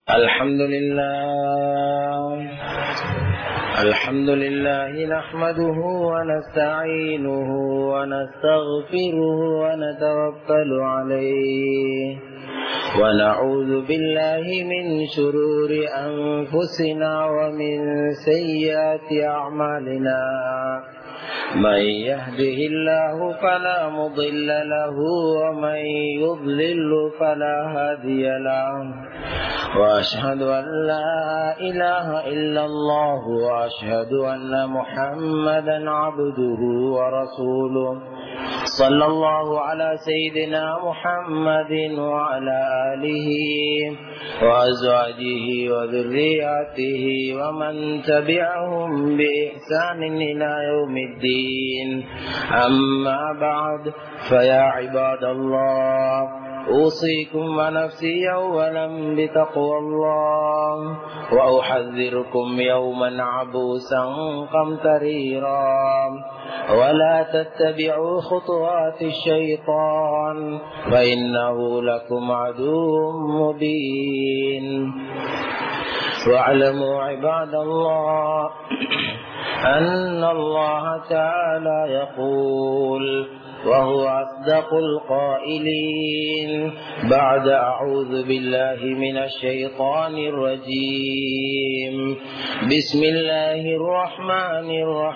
الحمد لله الحمد لله نحمده ونستعينه ونستغفره ونتوكل عليه ونعوذ بالله من شرور أنفسنا ومن سيئات أعمالنا من يهده الله فلا مضل له ومن يضلل فلا هادي له وأشهد أن لا إله إلا الله وأشهد أن محمدا عبده ورسوله صلى الله على سيدنا محمد وعلى آله وأزواجه وذرياته ومن تبعهم بإحسان إلى يوم الدين أما بعد فيا عباد الله أوصيكم ونفسي أولا بتقوى الله وأحذركم يوما عبوسا قمتريرا ولا تتبعوا خطوات الشيطان فإنه لكم عدو مبين واعلموا عباد الله أن الله تعالى يقول وهو أصدق القائلين بعد أعوذ بالله من الشيطان الرجيم بسم الله الرحمن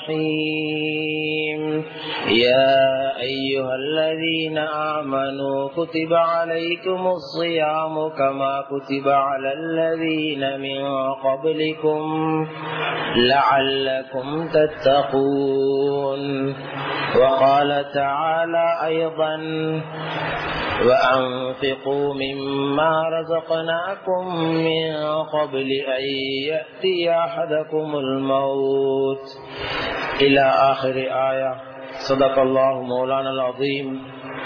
الرحيم يا أيها الذين آمنوا كتب عليكم الصيام كما كتب على الذين من قبلكم لعلكم تتقون وقال تعالى أيضا وأنفقوا مما رزقناكم من قبل أن يأتي أحدكم الموت إلى آخر آية صدق الله مولانا العظيم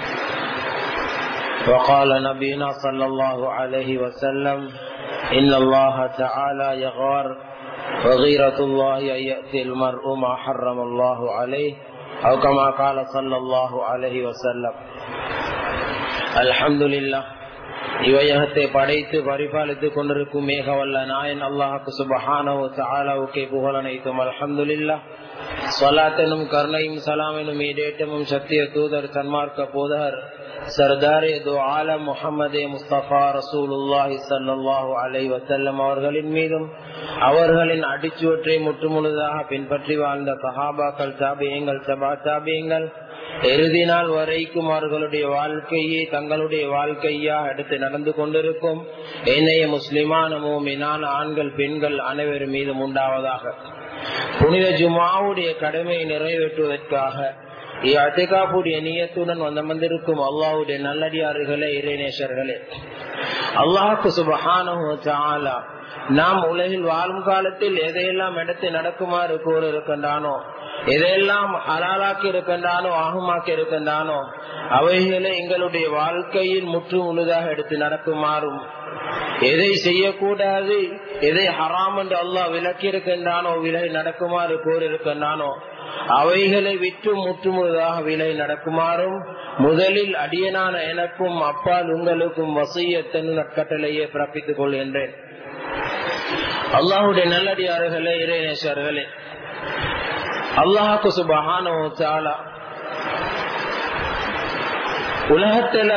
وقال نبينا صلى الله عليه وسلم إن الله تعالى يغار وغيرة الله أن يأتي المرء ما حرم الله عليه أو كما قال صلى الله عليه وسلم الحمد لله இவையகத்தை படைத்து பரிபாலித்துக் கொண்டிருக்கும் மேகவல்ல நாயன் அல்லாஹுக்கு சுபஹானோ சாலாவுக்கே புகழனைத்தும் அல்ஹம்துலில்லா சொலாத்தனும் கருணையும் சலாமெனும் ஈடேட்டமும் சத்திய தூதர் சன்மார்க்க போதர் சர்தாரே தோ ஆலம் முகமதே முஸ்தபா ரசூலுல்லாஹி சல்லாஹூ அலை வசல்லம் அவர்களின் மீதும் அவர்களின் அடிச்சுவற்றை முற்றுமுழுதாக பின்பற்றி வாழ்ந்த சஹாபாக்கள் தாபியங்கள் சபா தாபியங்கள் இறுதி நாள் வரைக்கும் அவர்களுடைய வாழ்க்கையை தங்களுடைய வாழ்க்கையா எடுத்து நடந்து கொண்டிருக்கும் என்னைய முஸ்லிமான மூமினான ஆண்கள் பெண்கள் அனைவரும் மீதும் உண்டாவதாக புனித ஜுமாவுடைய கடமையை நிறைவேற்றுவதற்காக அத்திகாப்புடைய நீயத்துடன் வந்த வந்திருக்கும் அல்லாவுடைய நல்லடியாறுகளே இறைநேசர்களே அல்லாஹுக்கு சுபஹான நாம் உலகில் வாழும் காலத்தில் எதையெல்லாம் எடுத்து நடக்குமாறு கூற இருக்கின்றானோ எதையெல்லாம் ஹலாலாக்கி இருக்கின்றானோ ஆகுமாக்கி இருக்கின்றானோ அவைகளை எங்களுடைய வாழ்க்கையில் முற்று முழுதாக எடுத்து நடக்குமாறும் எதை செய்யக்கூடாது எதை ஹராம் என்று அல்லாஹ் விலக்கி இருக்கின்றானோ விலகி நடக்குமாறு கூறியிருக்கின்றானோ அவைகளை விட்டு முற்றுமுழுதாக விலை நடக்குமாறும் முதலில் அடியனான எனக்கும் அப்பால் உங்களுக்கும் வசியத்தன் நற்கட்டளையே பிறப்பித்துக் கொள்கின்றேன் அல்லாஹுடைய நல்லடியார்களே இறைநேசர்களே அல்லாஹுக்கு சுபஹான உலகத்துல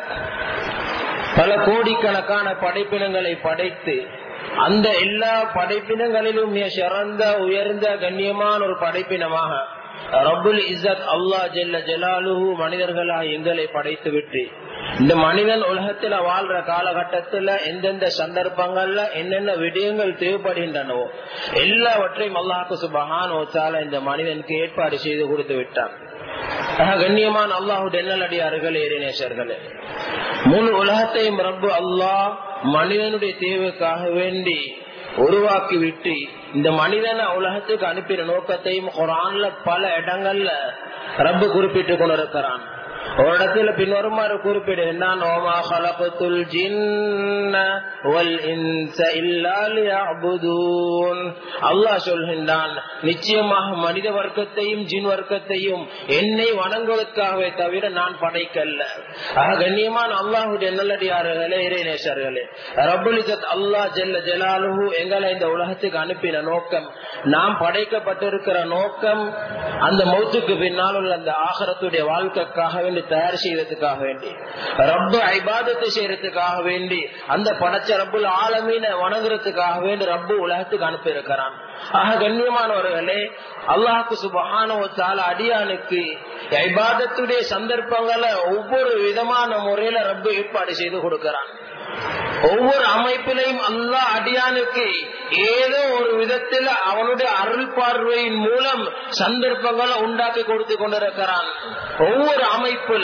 பல கோடிக்கணக்கான படைப்பினங்களை படைத்து அந்த எல்லா படைப்பினங்களிலும் சிறந்த உயர்ந்த கண்ணியமான ஒரு படைப்பினமாக ரபுல் இசத் அல்லா ஜெல்ல ஜலாலுஹு மனிதர்களா எங்களை படைத்து விட்டு இந்த மனிதன் உலகத்துல வாழ்ற காலகட்டத்துல எந்தெந்த சந்தர்ப்பங்கள்ல என்னென்ன விடயங்கள் தேவைப்படுகின்றனவோ எல்லாவற்றையும் அல்லாஹு சுபஹான் ஓச்சால இந்த மனிதனுக்கு ஏற்பாடு செய்து கொடுத்து விட்டான் கண்ணியமான அல்லாஹு டென்னலடியார்களே இறைநேசர்களே முழு உலகத்தையும் ரப்பு அல்லாஹ் மனிதனுடைய தேவைக்காக வேண்டி உருவாக்கி விட்டு இந்த மனிதனை உலகத்துக்கு அனுப்பின நோக்கத்தையும் குரான்ல பல இடங்கள்ல ரப்பு குறிப்பிட்டு கொண்டிருக்கிறான் ஒரு இடத்துல பின்வருமாறு குறிப்பிடுகின்றான் ஓமா ஹலபத்துல் ஜின்ன வல் இன்ச இல்லா லியஅபுதூன் அல்லாஹ் சொல்கின்றான் நிச்சயமாக மனித வர்க்கத்தையும் ஜின் வர்க்கத்தையும் என்னை வணங்குவதற்காகவே தவிர நான் படைக்கல்ல ஆக கண்ணியமான அல்லாஹுடைய நல்லடியார்களே இறைநேசர்களே ரபுலிசத் அல்லாஹ் ஜெல்ல ஜலாலுஹு எங்களை இந்த உலகத்துக்கு அனுப்பின நோக்கம் நாம் படைக்கப்பட்டிருக்கிற நோக்கம் அந்த மௌத்துக்கு பின்னால் உள்ள அந்த ஆகரத்துடைய வாழ்க்கைக்காக வேண்டி தயார் செய்யறதுக்காக வேண்டி ரப்பு ஐபாதத்தை செய்யறதுக்காக வேண்டி அந்த படைச்ச ரப்புல் ஆலமீன வணங்குறதுக்காக வேண்டி ரப்பு உலகத்துக்கு அனுப்பி இருக்கிறான் ஆக கண்ணியமானவர்களே அல்லாஹுக்கு சுபகான அடியானுக்கு ஐபாதத்துடைய சந்தர்ப்பங்களை ஒவ்வொரு விதமான முறையில ரப்பு ஏற்பாடு செய்து கொடுக்கிறான் ஒவ்வொரு அமைப்பிலையும் அல்லா அடியானுக்கு ஏதோ ஒரு விதத்தில் அவனுடைய அருள் பார்வையின் மூலம் சந்தர்ப்பங்களை உண்டாக்கி கொடுத்து கொண்டிருக்கிறான் ஒவ்வொரு அமைப்புல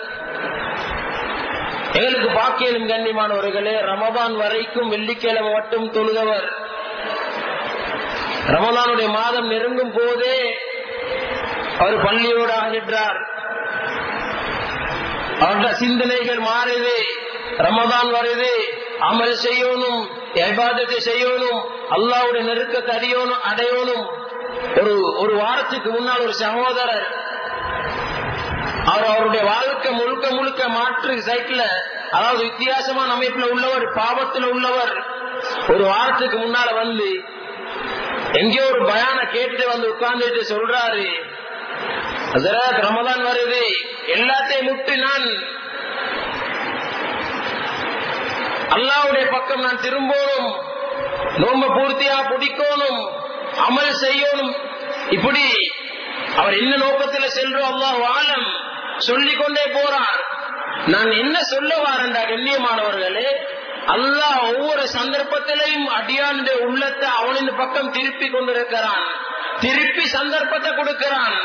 எங்களுக்கு பாக்கியலும் கண்ணியமானவர்களே ரமதான் வரைக்கும் வெள்ளிக்கிழமை மட்டும் தொழுதவர் ரமதானுடைய மாதம் நெருங்கும் போதே அவர் பள்ளியோடு ஆகின்றார் அவருடைய சிந்தனைகள் மாறுது ரமதான் வருது அமல் செய்யணும் எபாதத்தை செய்யணும் அல்லாவுடைய நெருக்கத்தை அறியணும் அடையணும் ஒரு ஒரு வாரத்துக்கு முன்னால் ஒரு சகோதரர் அவர் அவருடைய வாழ்க்கை முழுக்க முழுக்க மாற்று சைட்ல அதாவது வித்தியாசமான அமைப்புல உள்ளவர் பாவத்துல உள்ளவர் ஒரு வாரத்துக்கு முன்னால வந்து எங்கேயோ ஒரு பயான கேட்டு வந்து உட்கார்ந்துட்டு சொல்றாரு ரமதான் வருது எல்லாத்தையும் முட்டு நான் அல்லாவுடைய பக்கம் நான் திரும்பணும் நோம்ப பூர்த்தியா பிடிக்கணும் அமல் செய்யணும் இப்படி அவர் என்ன நோக்கத்துல செல்றோம் அல்லாஹ் ஆலம் சொல்லிக் கொண்டே போறார் நான் என்ன சொல்ல வாரண்டா கண்ணியமானவர்களே அல்லாஹ் ஒவ்வொரு சந்தர்ப்பத்திலையும் அடியானுடைய உள்ளத்தை அவனின் பக்கம் திருப்பி கொண்டிருக்கிறான் திருப்பி சந்தர்ப்பத்தை கொடுக்கிறான்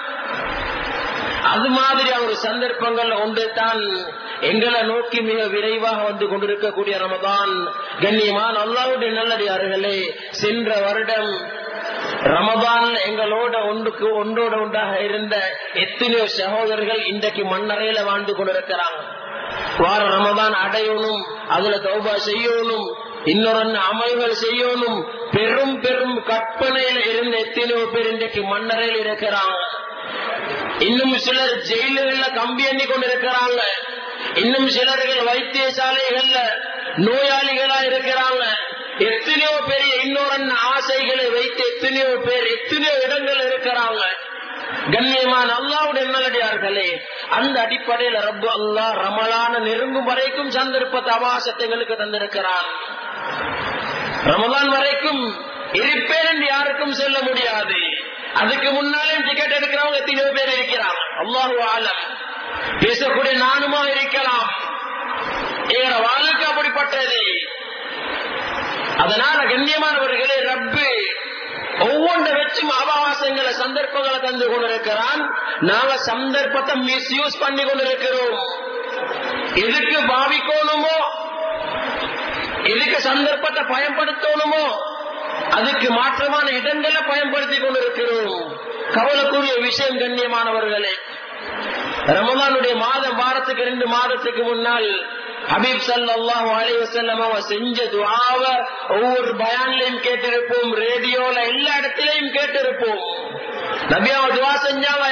அது மாதிரி ஒரு சந்தர்ப்பங்கள் ஒன்று தான் எங்களை நோக்கி மிக விரைவாக வந்து கொண்டிருக்கக்கூடிய ரமதான் கண்ணியமான் அல்லாவுடைய நல்லடியார்களே சென்ற வருடம் ரமதான் எங்களோட ஒன்றுக்கு ஒன்றோட ஒன்றாக இருந்த எத்தனையோ சகோதரர்கள் இன்றைக்கு மண்ணறையில வாழ்ந்து கொண்டிருக்கிறாங்க வார ரமதான் அடையணும் அதுல தௌபா செய்யணும் இன்னொரு அமல்கள் செய்யணும் பெரும் பெரும் கற்பனையில இருந்த எத்தனையோ பேர் இன்றைக்கு மண்ணறையில் இருக்கிறாங்க இன்னும் சிலர் ஜெயிலுகள்ல கம்பி எண்ணி கொண்டிருக்கிறாங்க இன்னும் சிலர்கள் வைத்தியசாலைகள்ல நோயாளிகளா இருக்கிறாங்க எத்தனையோ பெரிய இன்னொரு ஆசைகளை வைத்து எத்தனையோ பேர் எத்தனையோ இடங்கள் இருக்கிறாங்க கண்ணியமான அல்லாவுடைய நல்லடியார்களே அந்த அடிப்படையில் ரப்பு அல்லா ரமலான நெருங்கும் வரைக்கும் சந்தர்ப்ப தவாசத்தை எங்களுக்கு தந்திருக்கிறான் ரமலான் வரைக்கும் இருப்பேன் என்று யாருக்கும் சொல்ல முடியாது அதுக்கு முன்னாலே டிக்கெட் எடுக்கிறவங்க எத்தனையோ பேர் இருக்கிறாங்க அல்லாஹு ஆலம் பேசக்கூடிய நானுமா இருக்கலாம் எங்களோட வாழ்க்கை அப்படிப்பட்டது அதனால கண்ணியமானவர்களே ரப்பு ஒவ்வொன்றை வச்சும் அபவாசங்களை சந்தர்ப்பங்களை தந்து கொண்டிருக்கிறான் நாங்க சந்தர்ப்பத்தை மிஸ்யூஸ் பண்ணி கொண்டிருக்கிறோம் எதுக்கு பாவிக்கணுமோ எதுக்கு சந்தர்ப்பத்தை பயன்படுத்தணுமோ அதுக்கு மாற்றமான இடங்களை பயன்படுத்தி கொண்டிருக்கிறோம் கவலைக்குரிய விஷயம் கண்ணியமானவர்களே ரமலானுடைய மாதம் வாரத்துக்கு ரெண்டு மாதத்துக்கு முன்னால் ஹபீப் சல்லாஹு அலி வசல்லம் அவன் செஞ்ச துவாவ ஒவ்வொரு பயான்லையும் கேட்டிருப்போம் ரேடியோல எல்லா இடத்திலையும் கேட்டிருப்போம் நபியாவ துவா செஞ்சாங்க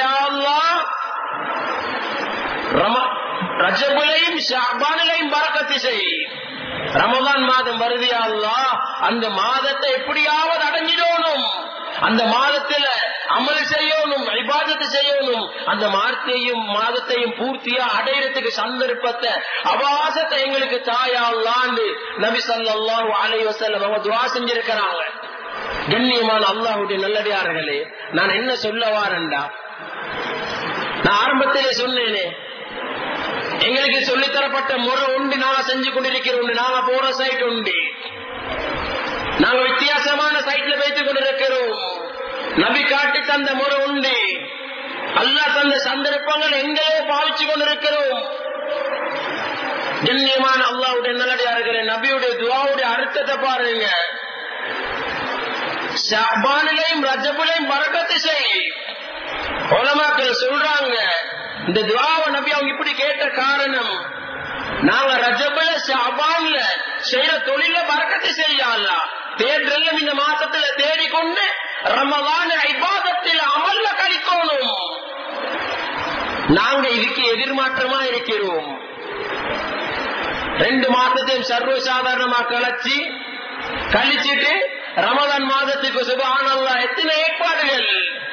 ரஜபுலையும் ஷாபானிலையும் பறக்கத்தி செய் ரமதான் மாதம் வருதியா அல்லா அந்த மாதத்தை எப்படியாவது அடைஞ்சிடணும் அந்த மாதத்துல அமல் செய்யணும் விவாதத்தை செய்யணும் அந்த மாதத்தையும் மாதத்தையும் பூர்த்தியா அடையிறதுக்கு சந்தர்ப்பத்தை அவாசத்தை எங்களுக்கு தாயாண்டு நபி சல்லாஹூ அலை வசல்லம் அவங்க துவா செஞ்சிருக்கிறாங்க கண்ணியமான அல்லாஹுடைய நல்லடியார்களே நான் என்ன சொல்ல வாரண்டா நான் ஆரம்பத்திலே சொன்னேனே எங்களுக்கு சொல்லித்தரப்பட்ட முறை உண்டு நாங்க செஞ்சு கொண்டிருக்கிறோம் நாங்க போற சைட் உண்டு நாங்க வித்தியாசமான சைட்ல வைத்துக் கொண்டிருக்கிறோம் நபி காட்டி தந்த முறை உண்டு அல்லா தந்த சந்தர்ப்பங்கள் எங்கேயோ பாவிச்சு கொண்டிருக்கிறோம் கண்ணியமான அல்லாவுடைய நல்லடியார்களே நபியுடைய துவாவுடைய அர்த்தத்தை பாருங்க ஷாபானிலையும் ரஜபுலையும் பறக்கத்து செய் உலமாக்கள் சொல்றாங்க இந்த துவாவை நபி அவங்க இப்படி கேட்ட காரணம் நாங்க ரஜபல ஷாபான்ல செய்யற தொழில பறக்கத்தை செய்யல தேர்தல் இந்த மாசத்துல தேடிக்கொண்டு ரமலான ஐபாதத்தில் அமல்ல கழிக்கணும் நாங்க இதுக்கு எதிர்மாற்றமா இருக்கிறோம் ரெண்டு மாசத்தையும் சர்வசாதாரணமா கழிச்சு கழிச்சிட்டு ரமலான் மாதத்துக்கு சுபானல்லா எத்தனை ஏற்பாடுகள்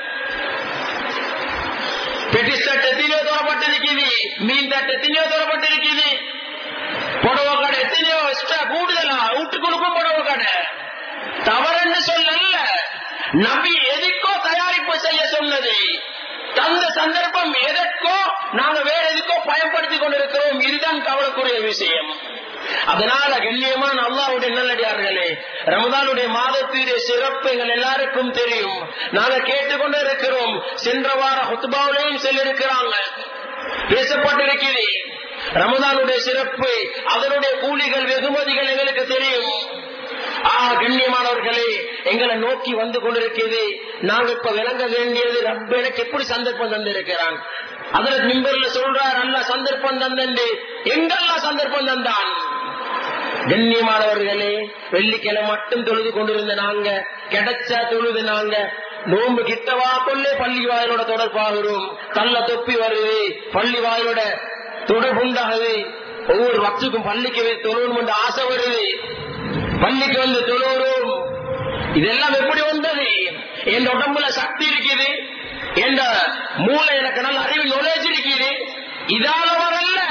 பெட்டிஸ் தட்டு எத்தனையோ தோறப்பட்டிருக்குது மீன் தட்டு எத்தனையோ தோறப்பட்டிருக்குது புடவை கடை எத்தனையோ எக்ஸ்ட்ரா கூடுதலா வீட்டுக்குள்ளுக்கும் புடவை கடை தவறுன்னு சொல்லல நபி எதுக்கோ தயாரிப்பு செய்ய சொன்னது தந்த சந்தர்ப்பம் எதற்கோ நாங்க வேற எதுக்கோ பயன்படுத்தி கொண்டிருக்கிறோம் இதுதான் கவலைக்குரிய விஷயம் அதனால கண்ணியமான அல்லாவுடைய நல்லடியார்களே ரமதானுடைய மாதத்துடைய சிறப்பு எங்கள் எல்லாருக்கும் தெரியும் நாங்க கேட்டுக்கொண்டே இருக்கிறோம் சென்ற வார ஹுத்பாவிலையும் சொல்லியிருக்கிறாங்க பேசப்பட்டிருக்கிறது ரமதானுடைய சிறப்பு அதனுடைய கூலிகள் வெகுமதிகள் எங்களுக்கு தெரியும் ஆ கண்ணியமானவர்களே எங்களை நோக்கி வந்து கொண்டிருக்கிறது நாங்க இப்ப விளங்க வேண்டியது ரப்ப எனக்கு எப்படி சந்தர்ப்பம் தந்திருக்கிறான் அதுல மிம்பர்ல சொல்றார் அல்ல சந்தர்ப்பம் தந்தண்டு எங்கெல்லாம் சந்தர்ப்பம் தந்தான் கண்ணியமானவர்களே வெள்ளிக்கிழமை மட்டும் தொழுது கொண்டிருந்த நாங்க கிடைச்சா தொழுது நாங்க நோம்பு கிட்டவா கொள்ளே பள்ளி வாயிலோட தொடர்பாகிறோம் கல்ல தொப்பி வருது பள்ளி வாயிலோட தொடர்புண்டாகுது ஒவ்வொரு வக்துக்கும் பள்ளிக்கு தொழுவணும் என்று ஆசை வருது பள்ளிக்கு வந்து தொழுவோம் இதெல்லாம் எப்படி வந்தது என் உடம்புல சக்தி இருக்குது என் மூளை எனக்கு நல்ல அறிவு நுழைஞ்சு இருக்குது இதால வரல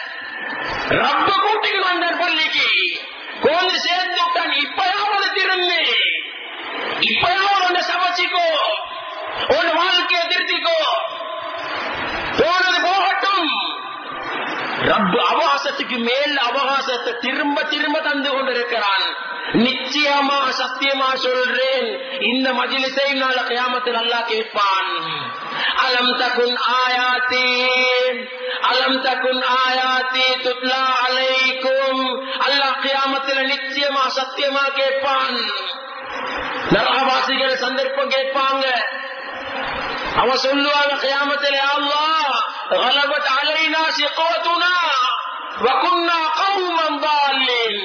ரப்ப கூட்டிக்கு வந்தார் பள்ளிக்கு கோந்து சேர்ந்து விட்டான் இப்பயாவது திறந்து இப்பயாவது ஒன்று சமைச்சிக்கோ உன் வாழ்க்கையை திருத்திக்கோ போனது போகட்டும் ரப்பு அவகாசத்துக்கு மேல் அவகாசத்தை திரும்ப திரும்ப தந்து கொண்டிருக்கிறான் நிச்சயமா சத்தியமா சொல்றேன் இந்த மஜிலிசை நாள கயாமத்தில் அல்லா கேட்பான் அலம் தகுன் ஆயாத்தி அலம் தகுன் ஆயாத்தி துத்லா அலைக்கும் அல்லாஹ் கியாமத்தில் நிச்சயமா சத்தியமா கேட்பான் நரகவாசிகள் சந்தர்ப்பம் கேட்பாங்க அவன் சொல்லுவாங்க கியாமத்தில் அல்லாஹ் غلبت علينا شقوتنا وكنا قوما ضالين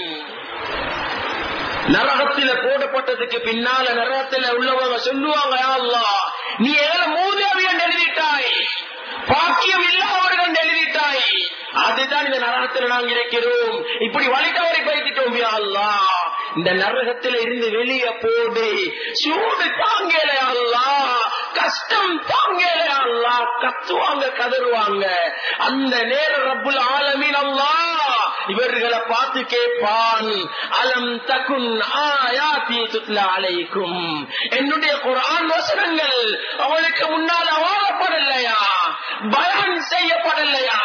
நரகத்தில போடப்பட்டதுக்கு பின்னால நரகத்தில உள்ளவங்க சொல்லுவாங்க அல்லா நீ ஏழ மூதேவி என்று எழுதிட்டாய் பாக்கியம் இல்லாதவர்கள் எழுதிட்டாய் அதுதான் இந்த நரகத்தில் நாங்கள் இருக்கிறோம் இப்படி வழித்தவரை பயிர்த்திட்டோம் அல்லா இந்த நரகத்தில் இருந்து வெளியே போடு சூடு தாங்கல அல்லா கஷ்டம் தாங்கல அல்லா கத்துவாங்க கதறுவாங்க அந்த நேரம் ரப்புல் ஆலமீன் அல்லா இவர்களை பார்த்து கேட்பான் அலம் தகுன் ஆயாத்தி துத்லா அலைக்கும் என்னுடைய குரான் வசனங்கள் அவனுக்கு முன்னால் அவாழப்படலையா பயான் செய்யப்படலையா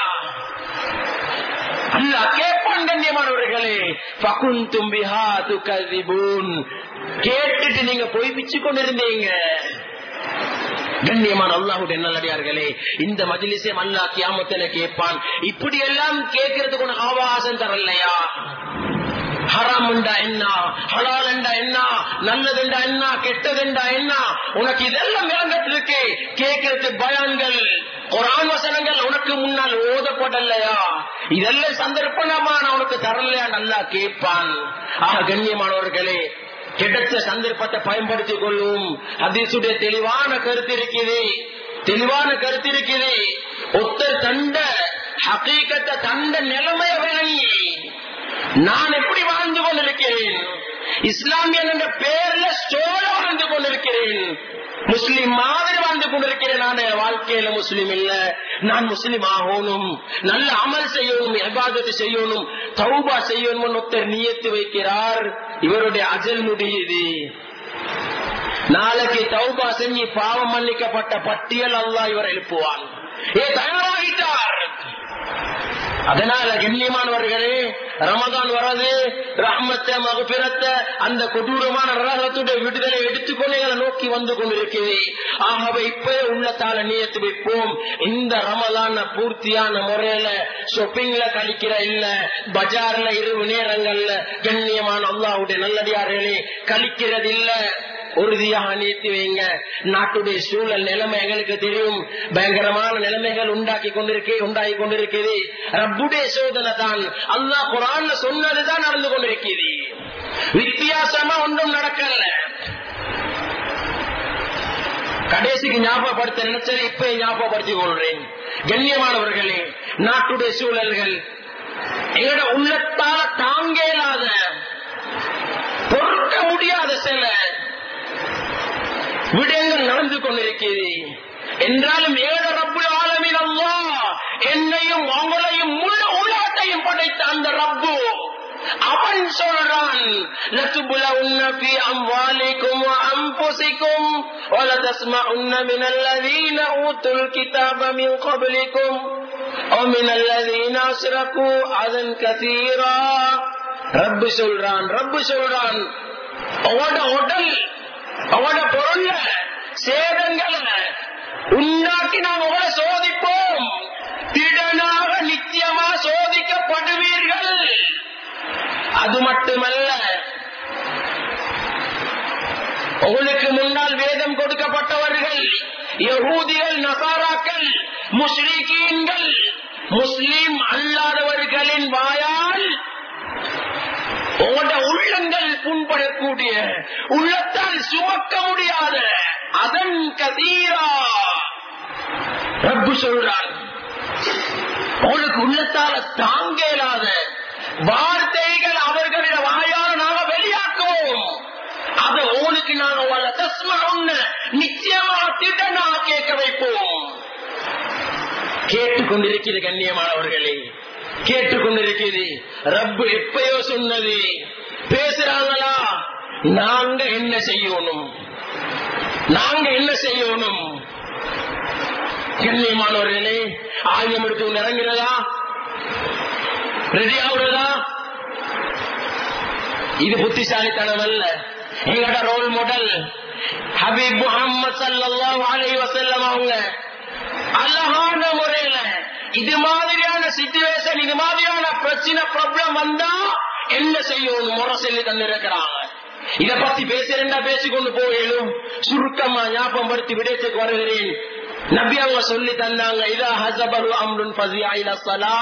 அல்லா கேட்பான் கண்ணியமானவர்களே பகுன் தும்பிஹா துகதிபூன் கேட்டுட்டு நீங்க போய் பிச்சு கொண்டிருந்தீங்க கண்ணியமான அல்லாஹுடைய நல்லடியார்களே இந்த மஜிலிசே அல்லா கியாமத்துல கேட்பான் இப்படி எல்லாம் கேட்கறதுக்கு உனக்கு ஆவாசம் தரலையா ஹராம் என்ன ஹலால் என்ன நல்லதுண்டா என்ன கெட்டதுண்டா என்ன உனக்கு இதெல்லாம் விளங்கத்திற்கு கேட்கறது பயான்கள் குரான் வசனங்கள் உனக்கு முன்னால் ஓதப்படலையா இதெல்லாம் சந்தர்ப்பமா நான் உனக்கு தரலையா நல்லா கேட்பான் ஆக கண்ணியமானவர்களே கிடைச்ச சந்தர்ப்பத்தை பயன்படுத்திக் கொள்ளும் ஹதீசுடைய தெளிவான கருத்து இருக்குது தெளிவான கருத்து இருக்குது ஒத்தர் தண்ட ஹகீக்கத்தை தண்ட நிலைமைய விளங்கி நான் எப்படி வாழ்ந்து கொண்டிருக்கிறேன் இஸ்லாமியன் என்ற பேர்ல ஸ்டோல வாழ்ந்து கொண்டிருக்கிறேன் முஸ்லிம் மாதிரி வாழ்ந்து கொண்டிருக்கிறேன் நான் வாழ்க்கையில முஸ்லிம் இல்ல நான் முஸ்லிம் ஆகணும் நல்ல அமல் செய்யணும் எபாதத்து செய்யணும் தௌபா செய்யணும் ஒருத்தர் நியத்து வைக்கிறார் இவருடைய அஜல் முடியுது நாளைக்கு தௌபா செஞ்சு பாவம் மன்னிக்கப்பட்ட பட்டியல் அல்லா இவர் எழுப்புவான் ஏ தயாராகிட்டார் அதனால கண்ணியமானவர்களே ரமதான் வராது ரஹ்மத்தை மகபிரத்தை அந்த கொடூரமான ரகத்துடைய விடுதலை எடுத்துக்கொண்டு எங்களை நோக்கி வந்து கொண்டிருக்கிறது ஆகவே இப்ப உள்ளத்தால நியத்து வைப்போம் இந்த ரமதான பூர்த்தியான முறையில ஷாப்பிங்ல கழிக்கிற இல்ல பஜார்ல இரவு நேரங்கள்ல கண்ணியமான அல்லாவுடைய நல்லடியார்களே கழிக்கிறது இல்ல உறுதியாக நீட்டி வைங்க நாட்டுடைய சூழல் நிலைமை எங்களுக்கு தெரியும் பயங்கரமான நிலைமைகள் உண்டாக்கி கொண்டிருக்கே உண்டாகி கொண்டிருக்கிறது ரப்புடைய சோதனை தான் அல்லாஹ் குரான்ல சொன்னதுதான் நடந்து கொண்டிருக்கிறது வித்தியாசமா ஒன்றும் நடக்கல கடைசிக்கு ஞாபகப்படுத்த நினைச்சதை இப்ப ஞாபகப்படுத்திக் கொள்றேன் கண்ணியமானவர்களே நாட்டுடைய சூழல்கள் எங்களோட உள்ளத்தால தாங்க இயலாத பொறுக்க முடியாத சில விடயங்கள் நடந்து கொண்டிருக்கிறது என்றாலும் ஏழ ரப்பு ஆலமின் அல்லா என்னையும் அவங்களையும் முழு உலகத்தையும் படைத்த அந்த ரப்பு அவன் சொல்றான் لتبلون في أموالكم وأنفسكم ولتسمعن من الذين أوتوا الكتاب من قبلكم ومن الذين أشركوا أذى كثيرا ரப்பு சொல்றான் ரப்பு சொல்றான் அவட உடல் அவட பொருள் சேதங்களை உண்டாக்கி நாம் அவளை சோதிப்போம் திடனாக நிச்சயமா சோதிக்கப்படுவீர்கள் அது மட்டுமல்ல உங்களுக்கு முன்னால் வேதம் கொடுக்கப்பட்டவர்கள் யகூதிகள் நசாராக்கள் முஸ்லிகீன்கள் முஸ்லிம் அல்லாதவர்களின் வாயால் உங்களோட உள்ளங்கள் புண்படக்கூடிய உள்ளத்தால் சுமக்க முடியாத அதன் கதீரா ரப்பு சொல்றான் உங்களுக்கு உள்ளத்தால தாங்க இயலாத வார்த்தைகள் அவர்களிட வாயால் நாங்க வெளியாக்குவோம் அதை உங்களுக்கு நாங்க வள தஸ்மா நிச்சயமா திட்டனா கேட்க வைப்போம் கேட்டுக்கொண்டிருக்கிற கண்ணியமானவர்களே கேட்டுக்கொண்டிருக்கிறது ரப்பு எப்பயோ சொன்னது பேசுறாங்களா நாங்க என்ன செய்யணும் நாங்க என்ன செய்யணும் கண்ணியமானவர்களே ஆயுதம் எடுத்து இறங்கிறதா ரெடி ஆகுறதா இது புத்திசாலித்தனம் அல்ல எங்களோட ரோல் மாடல் ஹபீப் முகமது சல்லாஹ் அலை வசல்லம் அவங்க அழகான முறையில இது மாதிரியான சிச்சுவேஷன் இது மாதிரியான பிரச்சனை ப்ராப்ளம் வந்தா என்ன செய்யணும் முறை சொல்லி தந்திருக்கிறாங்க இத பத்தி பேசுறேன்டா பேசிக்கொண்டு போயிடும் சுருக்கமா ஞாபகம் படுத்தி விடயத்துக்கு வருகிறேன் நபி அவங்க சொல்லி தந்தாங்க இதா ஹசபரு அம்ருன் ஃபசியா இலா ஸலா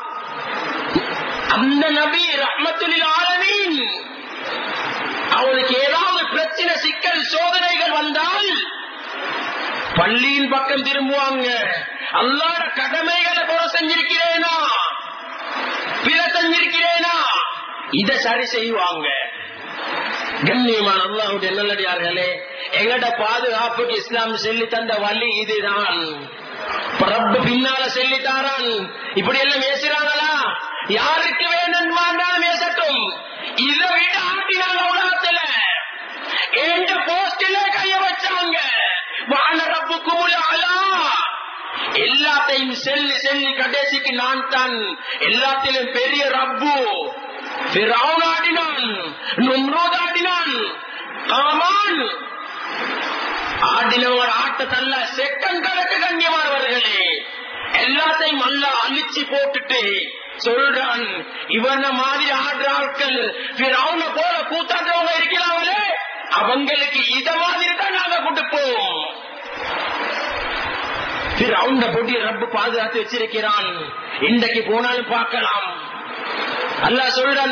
அந்த நபி ரஹ்மத்துலில் ஆலமீன் அவனுக்கு ஏதாவது பிரச்சனை சிக்கல் சோதனைகள் வந்தால் பள்ளியின் பக்கம் திரும்புவாங்க அல்லாட கடமைகளை குறை செஞ்சிருக்கிறேனா பிற செஞ்சிருக்கிறேனா இத சரி செய்வாங்க கண்ணியமான அல்லாஹுடைய நல்லடியார்களே எங்கட பாதுகாப்புக்கு இஸ்லாம் சொல்லி தந்த வழி இதுதான் பிரபு பின்னால சொல்லித்தாரான் இப்படி எல்லாம் பேசுறாங்களா யாருக்கு வேணும்னாலும் பேசட்டும் இதை விட ஆட்டினாங்க உலகத்துல எந்த போஸ்டில கைய வச்சாங்க வானரப்பு குமுலாலா எல்லாத்தையும் செல்லி செல்லி கடைசிக்கு நான் தான் எல்லாத்திலும் பெரிய ரப்பு ஆடினான் நும்ரோத் ஆடினான் காமான் ஆடினவர் ஆட்டத்தல்ல செக்கன் கணக்கு கண்ணியமானவர்களே எல்லாத்தையும் அல்ல அழிச்சு போட்டுட்டு சொல்றான் இவன மாதிரி ஆடுற ஆட்கள் அவன போல கூத்தாடுறவங்க இருக்கிறாங்களே அவங்களுக்கு இத மாதிரி தான் நாங்க கொடுப்போம் அவங்க பொடிய ரப்பு பாதுகாத்து வச்சிருக்கிறான் இன்றைக்கு போனாலும் பார்க்கலாம் அல்லா சொல்றான்